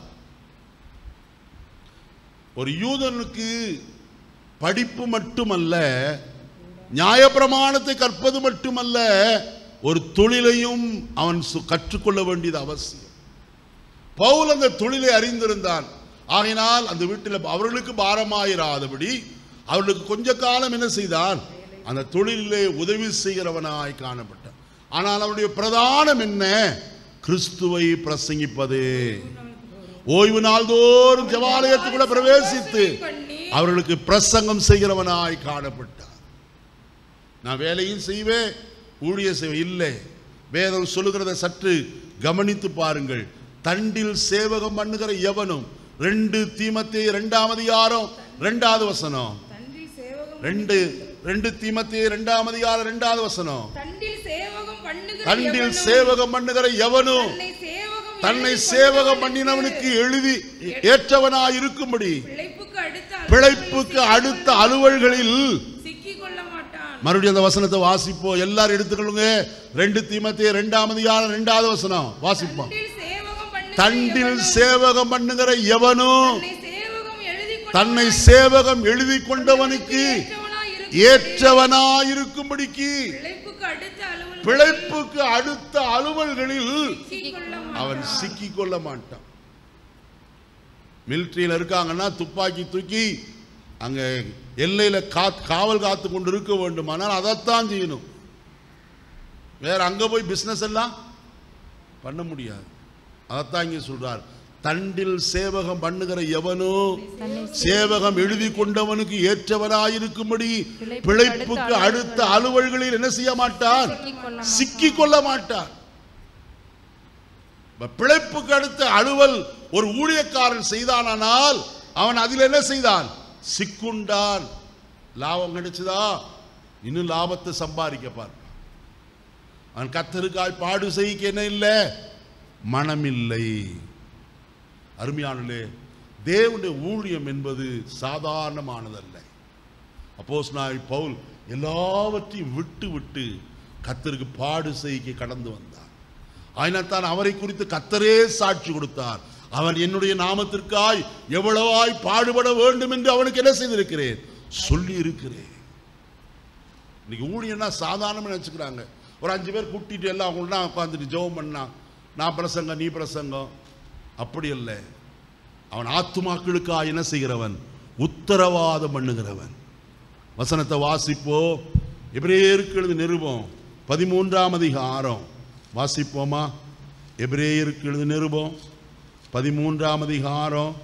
Speaker 1: ஒரு யூதனுக்கு படிப்பு மட்டுமல்ல நியாயப்பிரமாணத்தை கற்பது மட்டுமல்ல ஒரு தொழிலையும் அவன் சு- கற்றுக்கொள்ள வேண்டியது அவசியம் பவுல் அந்த தொழிலை அறிந்திருந்தான் ஆகையினால் அந்த வீட்டில் அவர்களுக்கு பாரமாயிராதபடி அவர்களுக்கு கொஞ்ச காலம் என்ன செய்தான் அந்த தொழிலிலே உதவி செய்கிறவனாய் காணப்பட்டான் ஆனால் அவருடைய பிரதானம் என்ன கிறிஸ்துவை பிரசங்கிப்பது ஓய்வு நாள்தோறும் ஜவாலயத்துக்குள்ள பிரவேசித்து
Speaker 3: பண்ணி
Speaker 1: அவர்களுக்கு பிரசங்கம் செய்கிறவனாய் காணப்பட்டார் நான் வேலையும் செய்வேன் ஊழிய செய்வேன் இல்லை வேதம் சொல்லுகிறத சற்று கவனித்து பாருங்கள் தண்டில் சேவகம் பண்ணுகிற எவனும் ரெண்டு தீமத்தே இரண்டாம் அதிகாரம் ரெண்டாவது வசனம்
Speaker 3: தண்டில் சேவகம்
Speaker 1: ரெண்டு ரெண்டு தீமத்தே இரண்டாம் அதிகாரம் ரெண்டாவது வசனம்
Speaker 3: தண்டில் சேவகம் பண்ணுகிற
Speaker 1: தண்டில்
Speaker 3: எவனும்
Speaker 1: சேவகம் பண்ணுகிற எவனும்
Speaker 3: தன்னை சேவகம்
Speaker 1: தன்னை
Speaker 3: எழுதி
Speaker 1: சேவகம்
Speaker 3: கொண்டவனுக்கு
Speaker 1: பண்ணினவனுக்கு எழுதி ஏற்றவனாய் இருக்கும்படி
Speaker 3: பிழைப்புக்கு அடுத்த
Speaker 1: பிழைப்புக்கு அடுத்த அலுவல்களில்
Speaker 3: சிக்கிக் கொள்ள மாட்டான்
Speaker 1: மறுபடியும் அந்த வசனத்தை வாசிப்போம் எல்லாரும் எடுத்துக்கொள்ளுங்க ரெண்டு தீமத்தே ரெண்டாம் அதிகாரம் ரெண்டாவது வசனம் வாசிப்போம்
Speaker 3: தண்டில்
Speaker 1: தண்டில்
Speaker 3: சேவகம் பண்ணுகிற எவனும்
Speaker 1: சேவகம் பண்ணுகிற எவனும்
Speaker 3: தன்னை சேவகம் எழுதி
Speaker 1: தன்னை சேவகம் எழுதி
Speaker 3: கொண்டவனுக்கு
Speaker 1: கொண்டவனுக்கு
Speaker 3: ஏற்றவனாய் இருக்கும்
Speaker 1: ஏற்றவனாயிருக்கும்படிக்கு
Speaker 3: பிழைப்புக்கு அடுத்த அலுவல்
Speaker 1: பிழைப்புக்கு அடுத்த அலுவல்களில்
Speaker 3: சிக்கிக் கொள்ள
Speaker 1: அவன் சிக்கிக் கொள்ள மாட்டான் மிலிட்ரியில் இருக்காங்கன்னா துப்பாக்கி தூக்கி அங்க எல்லையில கா காவல் காத்து கொண்டு இருக்க வேண்டுமானால் அதைத்தான் செய்யணும் வேற அங்க போய் பிசினஸ் எல்லாம் பண்ண முடியாது அதைத்தான் இங்க சொல்றார் தண்டில் சேவகம் பண்ணுகிற எவனோ சேவகம் எழுதி கொண்டவனுக்கு ஏற்றவனாயிருக்கும்படி பிழைப்புக்கு அடுத்த அலுவல்களில் என்ன செய்ய மாட்டான்
Speaker 2: சிக்கிக்கொள்ள
Speaker 1: சிக்கிக் கொள்ள மாட்டான் இப்ப பிழைப்புக்கு அடுத்த அலுவல் ஒரு ஊழியக்காரன் செய்தானால் அவன் அதில் என்ன செய்தான் சிக்குண்டான் லாபம் கிடைச்சதா இன்னும் லாபத்தை சம்பாதிக்க பார்ப்பான் அவன் கத்தருக்காய் பாடு செய்ய என்ன இல்லை மனமில்லை அருமையானே தேவனுடைய ஊழியம் என்பது சாதாரணமானதல்ல அப்போஸ் நான் பவுல் எல்லாவற்றையும் விட்டு விட்டு கத்தருக்கு பாடு செய்ய கடந்து வந்தார் ஆயினத்தான் அவரை குறித்து கத்தரே சாட்சி கொடுத்தார் அவன் என்னுடைய நாமத்திற்காய் எவ்வளவாய் பாடுபட வேண்டும் என்று அவனுக்கு என்ன செய்திருக்கிறேன் சொல்லி இருக்கிறேன் இன்னைக்கு ஊழியன்னா சாதாரணமாக நினச்சிக்கிறாங்க ஒரு அஞ்சு பேர் கூட்டிட்டு எல்லாம் ஒன்றா உட்காந்துட்டு ஜெபம் பண்ணா நான் பிரசங்கம் நீ பிரசங்கம் அப்படி அல்ல அவன் ஆத்துமாக்களுக்காக என்ன செய்கிறவன் உத்தரவாதம் பண்ணுகிறவன் வசனத்தை வாசிப்போ எபிரேயருக்கு எழுது நிருபம் பதிமூன்றாம் அதிகாரம் வாசிப்போமா எபிரேயருக்கு எழுது நிருபம் பதிமூன்றாம் அதிகாரம்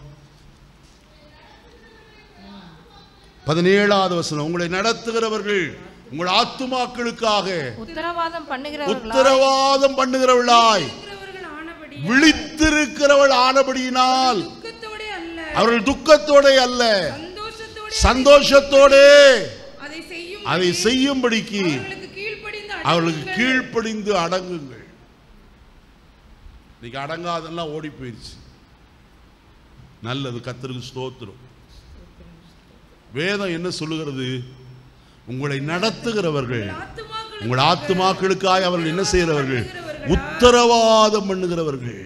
Speaker 1: பதினேழாவது வசனம் உங்களை நடத்துகிறவர்கள் உங்கள் ஆத்துமாக்களுக்காக
Speaker 2: உத்தரவாதம் பண்ணுகிறவர்களா
Speaker 1: உத்தரவாதம் பண்ணுகிறவர்களாய்
Speaker 3: இருக்கிறவர்கள் ஆனபடி
Speaker 1: விழித்திருக்கிறவள் ஆனபடியினால்
Speaker 3: துக்கத்தோட அல்ல
Speaker 1: அவர்கள் துக்கத்தோட அல்ல
Speaker 3: சந்தோஷத்தோட
Speaker 1: சந்தோஷத்தோடே
Speaker 3: அதை செய்யும்
Speaker 1: அதை செய்யும்படிக்கு
Speaker 3: அவர்களுக்கு கீழ்ப்படிந்து
Speaker 1: அவர்களுக்கு
Speaker 3: அடங்குங்கள்.
Speaker 1: கீழ்ப்படிந்து அடங்குங்கள் இன்னைக்கு அடங்காதெல்லாம் ஓடி போயிடுச்சு நல்லது கத்தருக்கு ஸ்தோத்திரம் வேதம் என்ன சொல்லுகிறது உங்களை நடத்துகிறவர்கள்
Speaker 3: ஆத்துமாக்களுக்கு
Speaker 1: உங்கள் ஆத்துமாக்களுக்காய் அவர்கள் என்ன செய்கிறவர்கள் உத்தரவாதம் பண்ணுகிறவர்கள்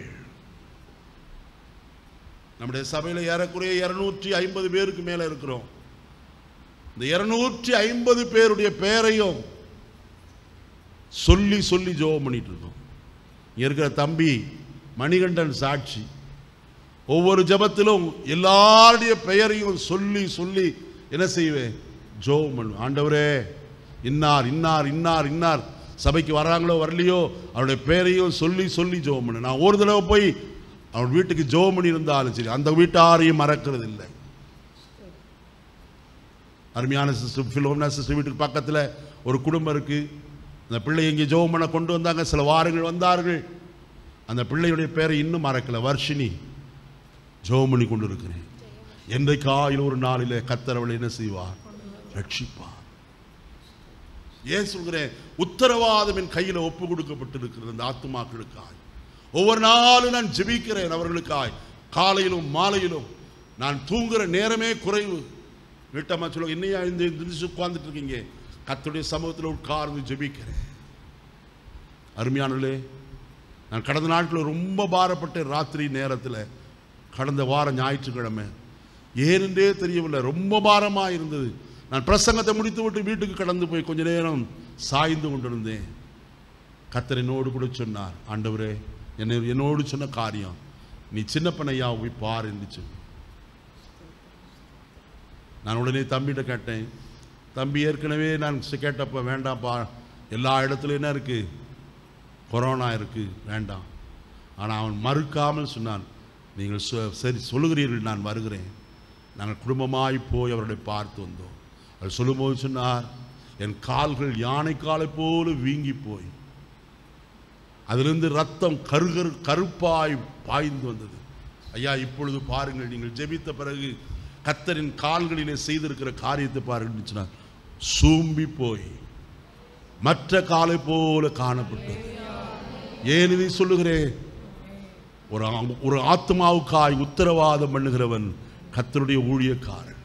Speaker 1: நம்முடைய சபையில் ஏறக்குறைய இருநூற்றி ஐம்பது பேருக்கு மேல இருக்கிறோம் இந்த இருநூற்றி ஐம்பது பேருடைய பெயரையும் சொல்லி சொல்லி ஜெபம் பண்ணிட்டு இருக்கோம் இங்க இருக்கிற தம்பி மணிகண்டன் சாட்சி ஒவ்வொரு ஜெபத்திலும் எல்லாருடைய பெயரையும் சொல்லி சொல்லி என்ன செய்வேன் ஜெபம் பண்ணுவேன் ஆண்டவரே இன்னார் இன்னார் இன்னார் இன்னார் சபைக்கு வராங்களோ வரலையோ அவருடைய பெயரையும் சொல்லி சொல்லி ஜெபம் பண்ணு நான் ஒரு தடவை போய் அவன் வீட்டுக்கு ஜெபம் பண்ணி இருந்தாலும் சரி அந்த வீட்டாரையும் மறக்கிறது இல்லை அருமையான சிஸ்டர் ஃபிலோம்னா சிஸ்டர் வீட்டுக்கு பக்கத்தில் ஒரு குடும்பம் இருக்கு அந்த பிள்ளை இங்கே ஜெபம் பண்ண கொண்டு வந்தாங்க சில வாரங்கள் வந்தார்கள் அந்த பிள்ளையுடைய பேரை இன்னும் மறக்கல வர்ஷினி ஜெபம் பண்ணி கொண்டு இருக்கிறேன் என்றைக்காயில் ஒரு நாளிலே கத்தர் அவளை என்ன செய்வார் ரட்சிப்பார் ஏன் சொல்கிறேன் உத்தரவாதம் என் கையில் ஒப்பு கொடுக்கப்பட்டிருக்கிறது அந்த ஆத்துமாக்களுக்காய் ஒவ்வொரு நாளும் நான் ஜெபிக்கிறேன் அவர்களுக்காய் காலையிலும் மாலையிலும் நான் தூங்குற நேரமே குறைவு வீட்டம்மா சொல்லுவாங்க இன்னையா இந்த திரிச்சு உட்கார்ந்துட்டு இருக்கீங்க கத்துடைய சமூகத்தில் உட்கார்ந்து ஜெபிக்கிறேன் அருமையானே நான் கடந்த நாட்களில் ரொம்ப பாரப்பட்ட ராத்திரி நேரத்தில் கடந்த வாரம் ஞாயிற்றுக்கிழமை ஏனென்றே தெரியவில்லை ரொம்ப பாரமாக இருந்தது நான் பிரசங்கத்தை முடித்து விட்டு வீட்டுக்கு கடந்து போய் கொஞ்ச நேரம் சாய்ந்து கொண்டிருந்தேன் கத்தர் என்னோடு கூட சொன்னார் ஆண்டவரே என்னை என்னோடு சொன்ன காரியம் நீ சின்ன பண்ணையா போய் பார் என்று சொல்லி நான் உடனே தம்பிகிட்ட கேட்டேன் தம்பி ஏற்கனவே நான் சி- கேட்டப்ப வேண்டாம்ப்பா எல்லா இடத்துலையும் என்ன இருக்கு கொரோனா இருக்கு வேண்டாம் ஆனால் அவன் மறுக்காமல் சொன்னான் நீங்கள் சொ- சரி சொல்லுகிறீர்கள் நான் வருகிறேன் நாங்கள் குடும்பமாய் போய் அவர்களை பார்த்து வந்தோம் அவர் சொல்லும்போது சொன்னார் என் கால்கள் யானை காலை போல வீங்கி போய் அதிலிருந்து ரத்தம் கருகரு கருப்பாய் பாய்ந்து வந்தது ஐயா இப்பொழுது பாருங்கள் நீங்கள் ஜெபித்த பிறகு கத்தரின் கால்களிலே செய்திருக்கிற காரியத்தை பாருங்கள் சொன்னார் சூம்பி போய் மற்ற காலை போல காணப்பட்டது ஏன் இதை சொல்லுகிறேன் ஒரு ஆ- ஒரு ஆத்மாவுக்காய் உத்தரவாதம் பண்ணுகிறவன் கத்தருடைய ஊழியக்காரன்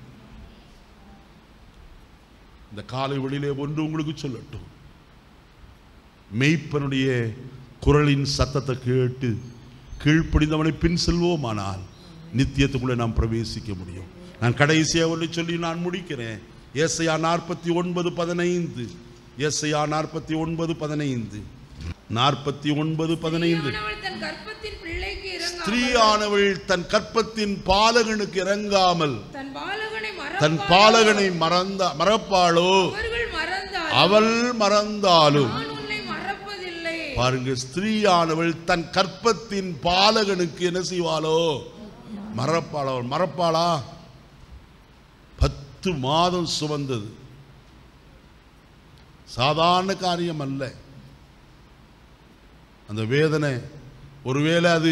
Speaker 1: இந்த காலை வெளியிலே ஒன்று உங்களுக்கு சொல்லட்டும் மெய்ப்பனுடைய குரலின் சத்தத்தை கேட்டு கீழ்ப்படிந்தவனை பின் செல்வோமானால் நித்தியத்துக்குள்ளே நாம் பிரவேசிக்க முடியும் நான் கடைசியாக ஒன்று சொல்லி நான் முடிக்கிறேன் ஏசையா நாற்பத்தி ஒன்பது பதினைந்து ஏசையா நாற்பத்தி ஒன்பது பதினைந்து நாற்பத்தி ஒன்பது பதினைந்து
Speaker 3: ஸ்திரீயானவள் தன் கர்ப்பத்தின் பிள்ளைக்கு இறங்காமல்
Speaker 1: ஸ்திரீயானவள் தன் கற்பத்தின் பாலகனுக்கு இறங்காமல்
Speaker 3: தன் பாலகனை
Speaker 1: தன்
Speaker 3: மறப்பாளோ?
Speaker 1: பாலகனை மறந்த மறப்பாளோ
Speaker 3: அவர்கள் மறந்தால்
Speaker 1: அவள் மறந்தாலும்
Speaker 3: நான் உன்னை மறப்பதில்லை
Speaker 1: பாருங்க ஸ்திரீயானவள் தன் கற்பத்தின் பாலகனுக்கு என்ன செய்வாளோ மறப்பாள் அவள் மறப்பாளா பத்து மாதம் சுமந்தது சாதாரண காரியம் அல்ல அந்த வேதனை ஒருவேளை அது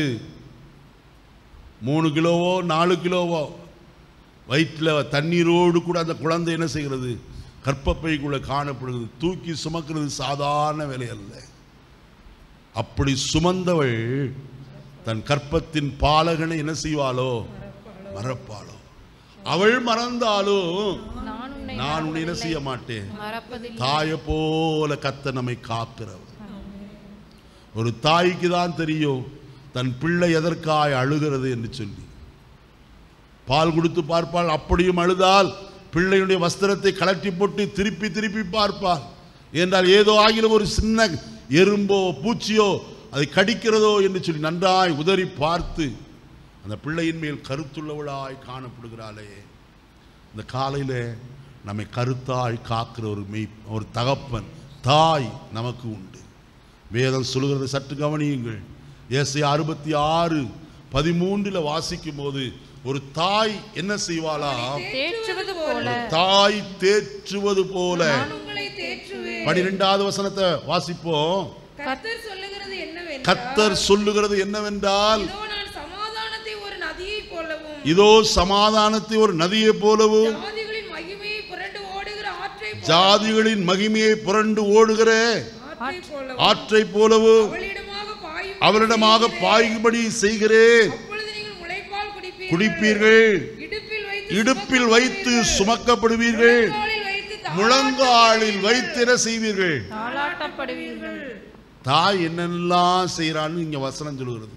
Speaker 1: மூணு கிலோவோ நாலு கிலோவோ வயிற்றில் தண்ணீரோடு கூட அந்த குழந்தை என்ன செய்கிறது கற்பப்பைக்குள்ள காணப்படுகிறது தூக்கி சுமக்கிறது சாதாரண வேலை அல்ல அப்படி சுமந்தவள் தன் கற்பத்தின் பாலகனை என்ன செய்வாளோ மறப்பாளோ அவள் மறந்தாலும்
Speaker 2: நான் உன்னை
Speaker 1: நான் உன்னை என்ன செய்ய மாட்டேன்
Speaker 2: மறப்பதில்லை
Speaker 1: தாயை போல கத்த நம்மை காக்கிறவர் ஒரு தாய்க்கு தான் தெரியும் தன் பிள்ளை எதற்காய் அழுகிறது என்று சொல்லி பால் கொடுத்து பார்ப்பாள் அப்படியும் அழுதால் பிள்ளையுடைய வஸ்திரத்தை கலட்டி போட்டு திருப்பி திருப்பி பார்ப்பாள் என்றால் ஏதோ ஆகிலும் ஒரு சின்ன எறும்போ பூச்சியோ அதை கடிக்கிறதோ என்று சொல்லி நன்றாய் உதறி பார்த்து அந்த பிள்ளையின் மேல் கருத்துள்ளவளாய் காணப்படுகிறாளே இந்த காலையில் நம்மை கருத்தாய் காக்கிற ஒரு மெய் ஒரு தகப்பன் தாய் நமக்கு உண்டு வேதம் சொல்லுகிறது சற்று கவனியுங்கள் ஏசை அறுபத்தி ஆறு பதிமூன்றில் வாசிக்கும் போது ஒரு தாய் என்ன செய்வாளா
Speaker 2: தேற்றுவது போல
Speaker 1: தாய் தேற்றுவது போல
Speaker 3: நான் உங்களை தேற்றுவேன்
Speaker 1: பனிரெண்டாவது வசனத்தை வாசிப்போம்
Speaker 3: கர்த்தர் சொல்லுகிறது என்னவென்றால்
Speaker 1: கத்தர் சொல்லுகிறது என்னவென்றால்
Speaker 3: இதோ நான் சமாதானத்தை ஒரு நதியை போலவும்
Speaker 1: இதோ சமாதானத்தை ஒரு நதியைப் போலவும்
Speaker 3: ஜாதிகளின் மகிமையை புரண்டு ஓடுகிற ஆற்றை போ-
Speaker 1: ஜாதிகளின் மகிமையை புரண்டு ஓடுகிற
Speaker 3: ஆற்றை போலவும்
Speaker 1: ஆற்றைப் போலவும்
Speaker 3: அவளிடமாக பாயும்
Speaker 1: அவரிடமாக பாயும்படி செய்கிறேன்
Speaker 3: அப்பொழுது நீங்கள் முளைப்பால் குடிப்பீர்கள்
Speaker 1: குடிப்பீர்கள்
Speaker 3: இடுப்பில் வைத்து
Speaker 1: இடுப்பில் வைத்து சுமக்கப்படுவீர்கள்
Speaker 3: முழங்காலில் வைத்து தா-
Speaker 1: முழங்காலில் வைத்து என்ன செய்வீர்கள்
Speaker 2: தாளாட்டப்படுவீர்கள்
Speaker 1: தாய் என்னெல்லாம் செய்கிறான்னு இங்க வசனம் சொல்லுகிறது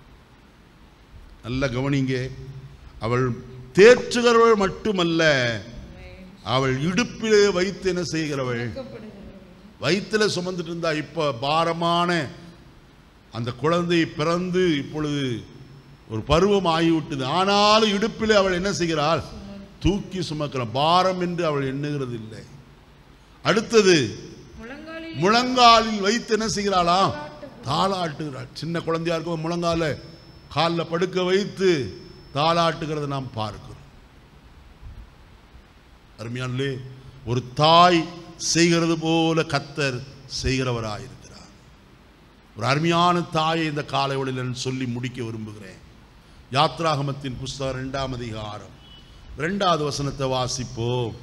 Speaker 1: நல்ல கவனிங்க அவள் தேற்றுகிறவள் மட்டுமல்ல அவள் இடுப்பிலே வைத்து என்ன செய்கிறவள் வயித்துல சுமந்துட்டு இருந்தா இப்ப பாரமான அந்த குழந்தை பிறந்து இப்பொழுது ஒரு பருவம் ஆகிவிட்டது ஆனாலும் இடுப்பிலே அவள் என்ன செய்கிறாள் தூக்கி சுமக்கிறாள் பாரம் என்று அவள் எண்ணுகிறது இல்லை அடுத்தது
Speaker 3: முழங்காலில்
Speaker 1: முழங்காலில் வைத்து என்ன செய்கிறாளாம் தாளாட்டுகிறாள் சின்ன குழந்தையா இருக்கும் முழங்கால காலில் படுக்க வைத்து தாளாட்டுகிறதை நாம் பார்க்கிறோம் அருமையானே ஒரு தாய் செய்கிறது போல கத்தர் செய்கிறவராயிருக்கிறார் ஒரு அருமையான தாயை இந்த காலை வேளையில் நான் சொல்லி முடிக்க விரும்புகிறேன் யாத்ராகமத்தின் புஸ்தகம் இரண்டாம் அதிகாரம் இரண்டாவது வசனத்தை வாசிப்போம்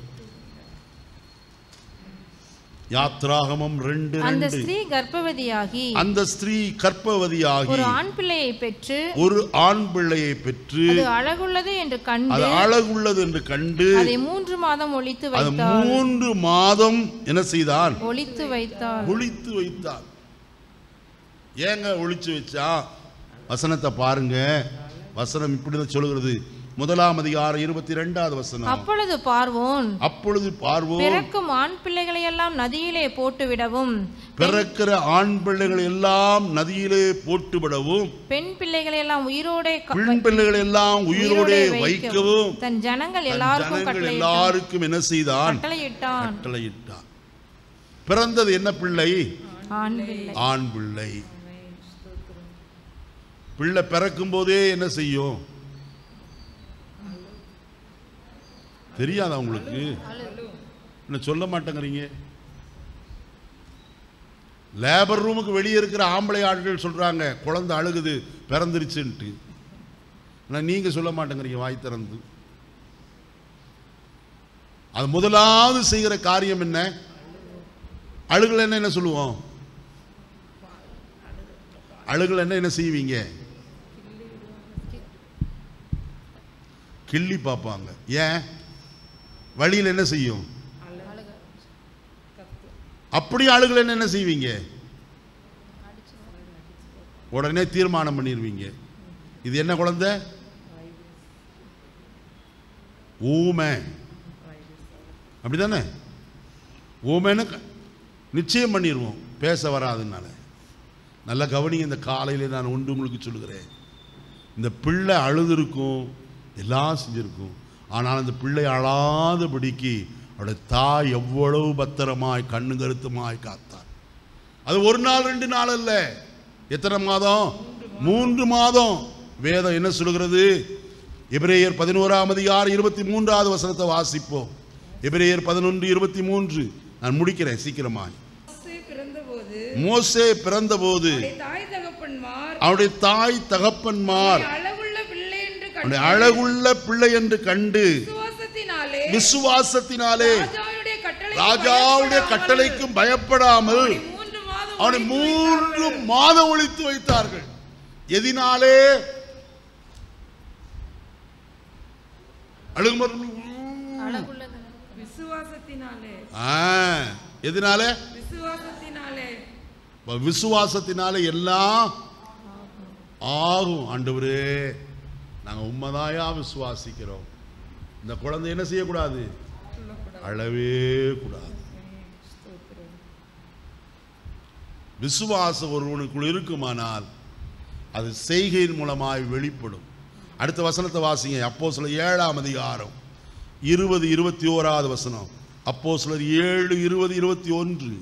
Speaker 1: யாத்ராகமம் ரெண்டு
Speaker 2: அந்த
Speaker 1: ரெண்டு
Speaker 2: ஸ்திரீ கர்ப்பவதியாகி
Speaker 1: அந்த ஸ்திரீ கற்பவதியாகி
Speaker 2: ஒரு ஆண் பிள்ளையை பெற்று
Speaker 1: ஒரு ஆண் பிள்ளையை பெற்று
Speaker 2: அது அழகுள்ளது என்று
Speaker 1: அது
Speaker 2: கண்டு
Speaker 1: அழகுள்ளது என்று கண்டு
Speaker 2: அதை மூன்று மாதம் ஒளித்து
Speaker 1: அது
Speaker 2: வைத்தாள்
Speaker 1: மூன்று மாதம் என்ன செய்தான்
Speaker 2: ஒளித்து வைத்தாள்
Speaker 1: ஒளித்து வைத்தார் ஏங்க ஒளிச்சு வச்சா வசனத்தை பாருங்க வசனம் இப்படிதான் சொல்லுகிறது முதலாம் அதிகாரம் இருபத்தி ரெண்டாவது வசனம்
Speaker 2: அப்பொழுது பார்வோன்
Speaker 1: அப்பொழுது பார்வோம்
Speaker 2: பிறக்கும் ஆண் பிள்ளைகளை எல்லாம் நதியிலே போட்டுவிடவும்
Speaker 1: பிறக்கிற ஆண் பிள்ளைகள் எல்லாம் நதியிலே போட்டுவிடவும்
Speaker 2: பெண் பிள்ளைகளை எல்லாம் உயிரோடே க-
Speaker 1: பெண் பிள்ளைகள் எல்லாம் உயிரோடே
Speaker 2: உயிரோடே
Speaker 1: வைக்கவும்
Speaker 2: தன் ஜனங்கள்
Speaker 1: தன்
Speaker 2: எல்லாருக்கும்
Speaker 1: ஜனங்கள்
Speaker 2: கட்டளையிட்டான்
Speaker 1: எல்லாருக்கும் என்ன செய்தான்
Speaker 2: கட்டளையிட்டான்
Speaker 1: கட்டளையிட்டான் பிறந்தது என்ன பிள்ளை
Speaker 2: ஆண் பிள்ளை
Speaker 1: ஆண் பிள்ளை பிள்ளை பிறக்கும் போதே என்ன செய்யும் தெரியாதா உங்களுக்கு என்ன சொல்ல மாட்டேங்கிறீங்க லேபர் ரூமுக்கு வெளியே இருக்கிற ஆம்பளை ஆட்கள் சொல்றாங்க குழந்தை அழுகுது பிறந்துருச்சுன்ட்டு ஆனால் நீங்க சொல்ல மாட்டேங்கிறீங்க வாய் திறந்து அது முதலாவது செய்கிற காரியம் என்ன அழுகலைன்னா என்ன சொல்லுவோம் அழுகலைன்னா என்ன செய்வீங்க கிள்ளி பார்ப்பாங்க ஏன் வழியில் என்ன செய்யும் அப்படி அழுகலைன்னு என்ன செய்வீங்க உடனே தீர்மானம் பண்ணிடுவீங்க இது என்ன குழந்தை ஊமை அப்படிதானே ஊமைன்னு க- நிச்சயம் பண்ணிடுவோம் பேச வராதுனால நல்ல கவனிங்க இந்த காலையில நான் ஒன்று உங்களுக்கு சொல்லுகிறேன் இந்த பிள்ளை அழுதுருக்கும் எல்லாம் செஞ்சிருக்கும் ஆனால் அந்த பிள்ளை அழாதபடிக்கு அவருடைய தாய் எவ்வளவு பத்திரமாய் கண்ணு கருத்துமாய் காத்தார் அது ஒரு நாள் ரெண்டு நாள் அல்ல எத்தனை மாதம் மூன்று மாதம் வேதம் என்ன சொல்கிறது எபிரேயர் பதினோராம் அதிகாரம் இருபத்தி மூன்றாவது வசனத்தை வாசிப்போம் எபிரேயர் பதினொன்று இருபத்தி மூன்று நான் முடிக்கிறேன் சீக்கிரமாய்
Speaker 3: மோசே பிறந்தபோது
Speaker 1: மோசே பிறந்தபோது
Speaker 3: அவருடைய தாய் தகப்பன் தகப்பன்மார்
Speaker 1: அவனுடைய தாய் தகப்பன்மார்
Speaker 3: அளவுள்ள பிள்ளை என்று
Speaker 1: அவனுடைய
Speaker 3: கண்டு
Speaker 1: அழகுள்ள பிள்ளை என்று கண்டு
Speaker 3: விசுவாசத்தினாலே
Speaker 1: விசுவாசத்தினாலே
Speaker 3: ராஜாவுடைய கட்டளை
Speaker 1: ராஜாவுடைய கட்டளைக்கும் பயப்படாமல்
Speaker 3: மூன்று மாதம்
Speaker 1: அவனை
Speaker 3: ஒளித்து
Speaker 1: மூன்று
Speaker 3: வைத்தார்கள்.
Speaker 1: மாதம் ஒழித்து வைத்தார்கள் எதினாலே அழுகுமர்
Speaker 2: அழகுள்ளது
Speaker 3: விசுவாசத்தினாலே
Speaker 1: ஆ, எதனால
Speaker 3: விசுவாசத்தினாலே
Speaker 1: இப்ப விசுவாசத்தினால எல்லாம் ஆகும் ஆண்டவரே நாங்க உண்மைதாயா விசுவாசிக்கிறோம் இந்த குழந்தை என்ன செய்யக்கூடாது அழவே கூடாது விசுவாசம் ஒருவனுக்குள் இருக்குமானால் அது செய்கையின் மூலமாய் வெளிப்படும் அடுத்த வசனத்தை வாசிங்க அப்போ சில ஏழாம் அதிகாரம் இருபது இருபத்தி ஓராவது வசனம் அப்போ சிலர் ஏழு இருபது இருபத்தி ஒன்று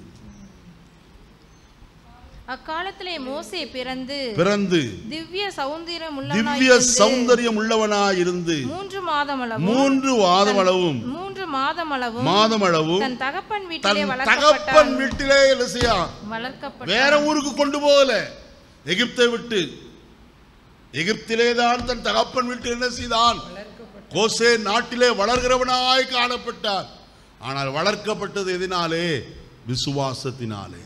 Speaker 2: அக்காலத்திலே மோசே பிறந்து
Speaker 1: பிறந்து
Speaker 2: திவ்ய சௌந்தரியம்
Speaker 1: திவ்ய சௌந்தரியம் உள்ளவனாயிருந்து
Speaker 2: மூன்று மாதமளவும்
Speaker 1: மூன்று வாதமளவும்
Speaker 2: மூன்று மாதமளவும்
Speaker 1: மாதமளவும்
Speaker 2: தன் தகப்பன் வீட்டிலே
Speaker 1: தன் தகப்பன்
Speaker 2: வளர்க்கப்பட்டான்
Speaker 1: வீட்டிலே என்ன செய்யா
Speaker 2: வளர்க்கப்பட்ட
Speaker 1: வேற ஊருக்கு கொண்டு போகல எகிப்தை விட்டு எகிப்திலே தான் தன் தகப்பன் வீட்டில் என்ன செய்தான் கோசே நாட்டிலே வளர்கிறவனாய் காணப்பட்டார் ஆனால் வளர்க்கப்பட்டது எதினாலே விசுவாசத்தினாலே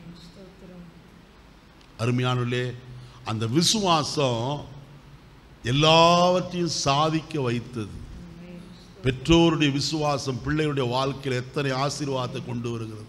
Speaker 1: அருமையானுள்ளே அந்த விசுவாசம் எல்லாவற்றையும் சாதிக்க வைத்தது பெற்றோருடைய விசுவாசம் பிள்ளைகளுடைய வாழ்க்கையில் எத்தனை ஆசீர்வாதத்தை கொண்டு வருகிறது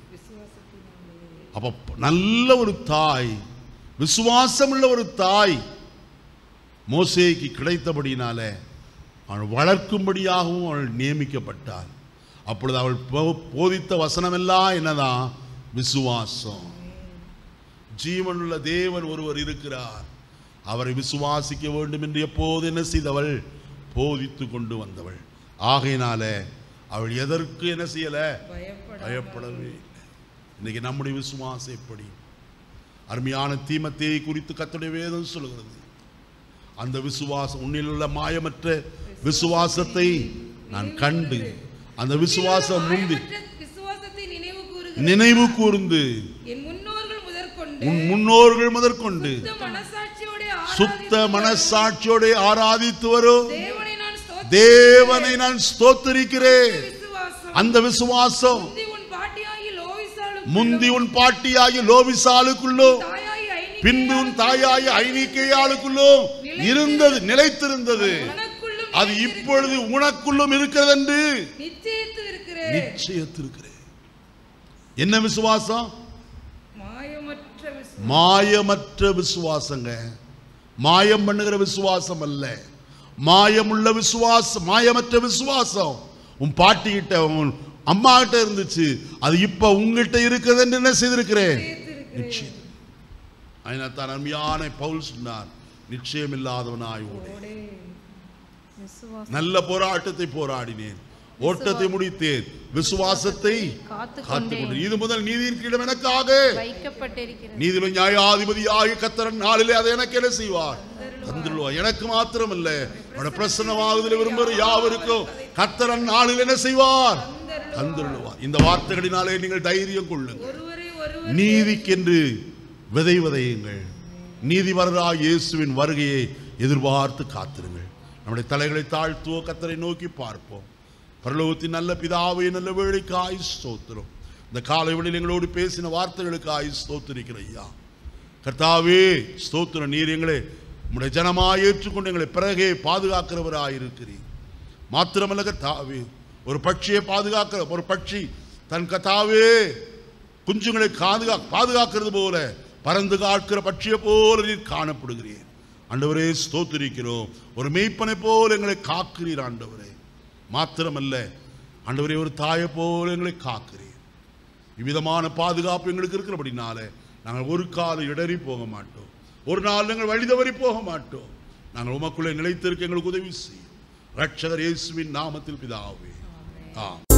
Speaker 1: அப்ப நல்ல ஒரு தாய் விசுவாசமுள்ள ஒரு தாய் மோசேக்கு கிடைத்தபடியினாலே அவள் வளர்க்கும்படியாகவும் அவள் நியமிக்கப்பட்டாள் அப்பொழுது அவள் போ- போதித்த வசனமெல்லாம் என்னதான் விசுவாசம் ஜீவனுள்ள தேவன் ஒருவர் இருக்கிறார் அவரை விசுவாசிக்க வேண்டும் என்று எப்போது என்ன செய்தவள் போதித்து கொண்டு வந்தவள் ஆகையினாலே அவள் எதற்கு என்ன செய்யல பயப்படவே இல்லை. இன்னைக்கு நம்முடைய விசுவாசம் எப்படி அருமையான தீமத்தையை குறித்து கர்த்தருடைய வேதம் சொல்கிறது அந்த விசுவாசம் உன்னில் உள்ள மாயமற்ற விசுவாசத்தை நான் கண்டு அந்த விசுவாசம் முந்தி
Speaker 3: மாயமற்ற விசுவாசத்தை நினைவு கூறுகிற
Speaker 1: நினைவு கூர்ந்து
Speaker 3: என் முன்னோர்கள் முதற்கொண்டு
Speaker 1: உன் முன்னோர்கள் முதற்கொண்டு
Speaker 3: சுத்த மனசாட்சியோட
Speaker 1: சுத்த மனசாட்சியோட ஆராதித்து வரும்
Speaker 3: தேவனை நான் ஸ்தோத்திரிக்கிறேன்.
Speaker 1: தேவனை நான் ஸ்தோத்தரிக்கிறேன்
Speaker 3: விசுவாசம்
Speaker 1: அந்த விசுவாசம்
Speaker 3: முந்தி உன் பாட்டியாகி லோவிசாலும்
Speaker 1: முந்தி உன் பாட்டியாகி லோவிசாலுக்குள்ளோ
Speaker 3: தாயாகி ஐனி
Speaker 1: பின்பு உன் தாயாகி ஐனிக்கையாளுக்குள்ளோ இருந்தது நிலைத்திருந்தது
Speaker 3: உனக்குள்ளும்
Speaker 1: அது இப்பொழுது உனக்குள்ளும் இருக்கிறது என்று
Speaker 3: நிச்சயித்து இருக்கிறேன்
Speaker 1: நிச்சயத்திருக்கிறேன் என்ன விசுவாசம்
Speaker 3: மாயமற்ற விசுவாசம்
Speaker 1: மாயமற்ற விசுவாசங்க மாயம் பண்ணுகிற விசுவாசம் அல்ல மாயமுள்ள விசுவாசம் மாயமற்ற விசுவாசம் உன் பாட்டி கிட்ட உன் அம்மா கிட்ட இருந்துச்சு அது இப்ப உங்ககிட்ட இருக்கிறது என்று என்ன செய்திருக்கிறேன் நிச்சயம் அதனால்தான் அருமையான பவுல் சொன்னார் நிச்சயம் இல்லாதவனாய் ஓடே நல்ல போராட்டத்தை போராடினேன் ஓட்டத்தை முடித்தேன் விசுவாசத்தை
Speaker 2: காத்துக்
Speaker 1: காத்துக்கொண்டு இது முதல் நீதியின் கிடம் எனக்காக
Speaker 2: வைக்கப்பட்டிருக்கிறது
Speaker 1: நீதிபதி நியாயாதிபதியாகிய கத்தரன் நாளிலே அதை எனக்கு என்ன செய்வார் தந்துடுவார் எனக்கு மாத்திரம் இல்ல அவனோட பிரசன்னமாகுதல் விரும்புகிற யாவருக்கும் கத்தரன் நாளில் என்ன செய்வார் தந்துடுவார் இந்த வார்த்தைகளினாலே நீங்கள் தைரியம் கொள்ளுங்கள்
Speaker 3: ஒருவரை ஒருவர்
Speaker 1: நீதிக்கென்று விதை விதையுங்கள் நீதிபரராக இயேசுவின் வருகையை எதிர்பார்த்து காத்திருங்கள் நம்முடைய தலைகளை தாழ்த்துவோ கத்தரை நோக்கி பார்ப்போம் பரலோகத்தின் நல்ல பிதாவை நல்ல வேலைக்காய் ஸ்தோத்திரம் இந்த காலை வேளையில் எங்களோடு பேசின வார்த்தைகளுக்காய் ஸ்தோத்திரிக்கிற ஐயா கர்த்தாவே ஸ்தோத்திரம் நீர் எங்களை உம்முடைய ஜனமாய் ஏற்றுக்கொண்டு எங்களை பிறகே பாதுகாக்கிறவராய் இருக்கிறீர் மாத்திரமல்ல கர்த்தாவே ஒரு பட்சியை பாதுகாக்கிற ஒரு பட்சி தன் கத்தாவே குஞ்சுங்களை பாதுகா பாதுகாக்கிறது போல பறந்து காக்கிற பட்சியை போல நீர் காணப்படுகிறீர் ஆண்டவரே ஸ்தோத்திரிக்கிறோம் ஒரு மெய்ப்பனை போல எங்களை காக்கிறீர் ஆண்டவரே மாத்திரமல்ல ஆண்டவரே ஒரு தாயை போல எங்களை காக்கிறீர் இவ்விதமான பாதுகாப்பு எங்களுக்கு இருக்கிறபடினால நாங்கள் ஒரு காலம் இடறி போக மாட்டோம் ஒரு நாள் நாங்கள் வழி தவறி போக மாட்டோம் நாங்கள் உமக்குள்ளே நிலைத்திருக்க எங்களுக்கு உதவி செய்யும் ரட்சகர் இயேசுவின் நாமத்தில் பிதாவே ஆ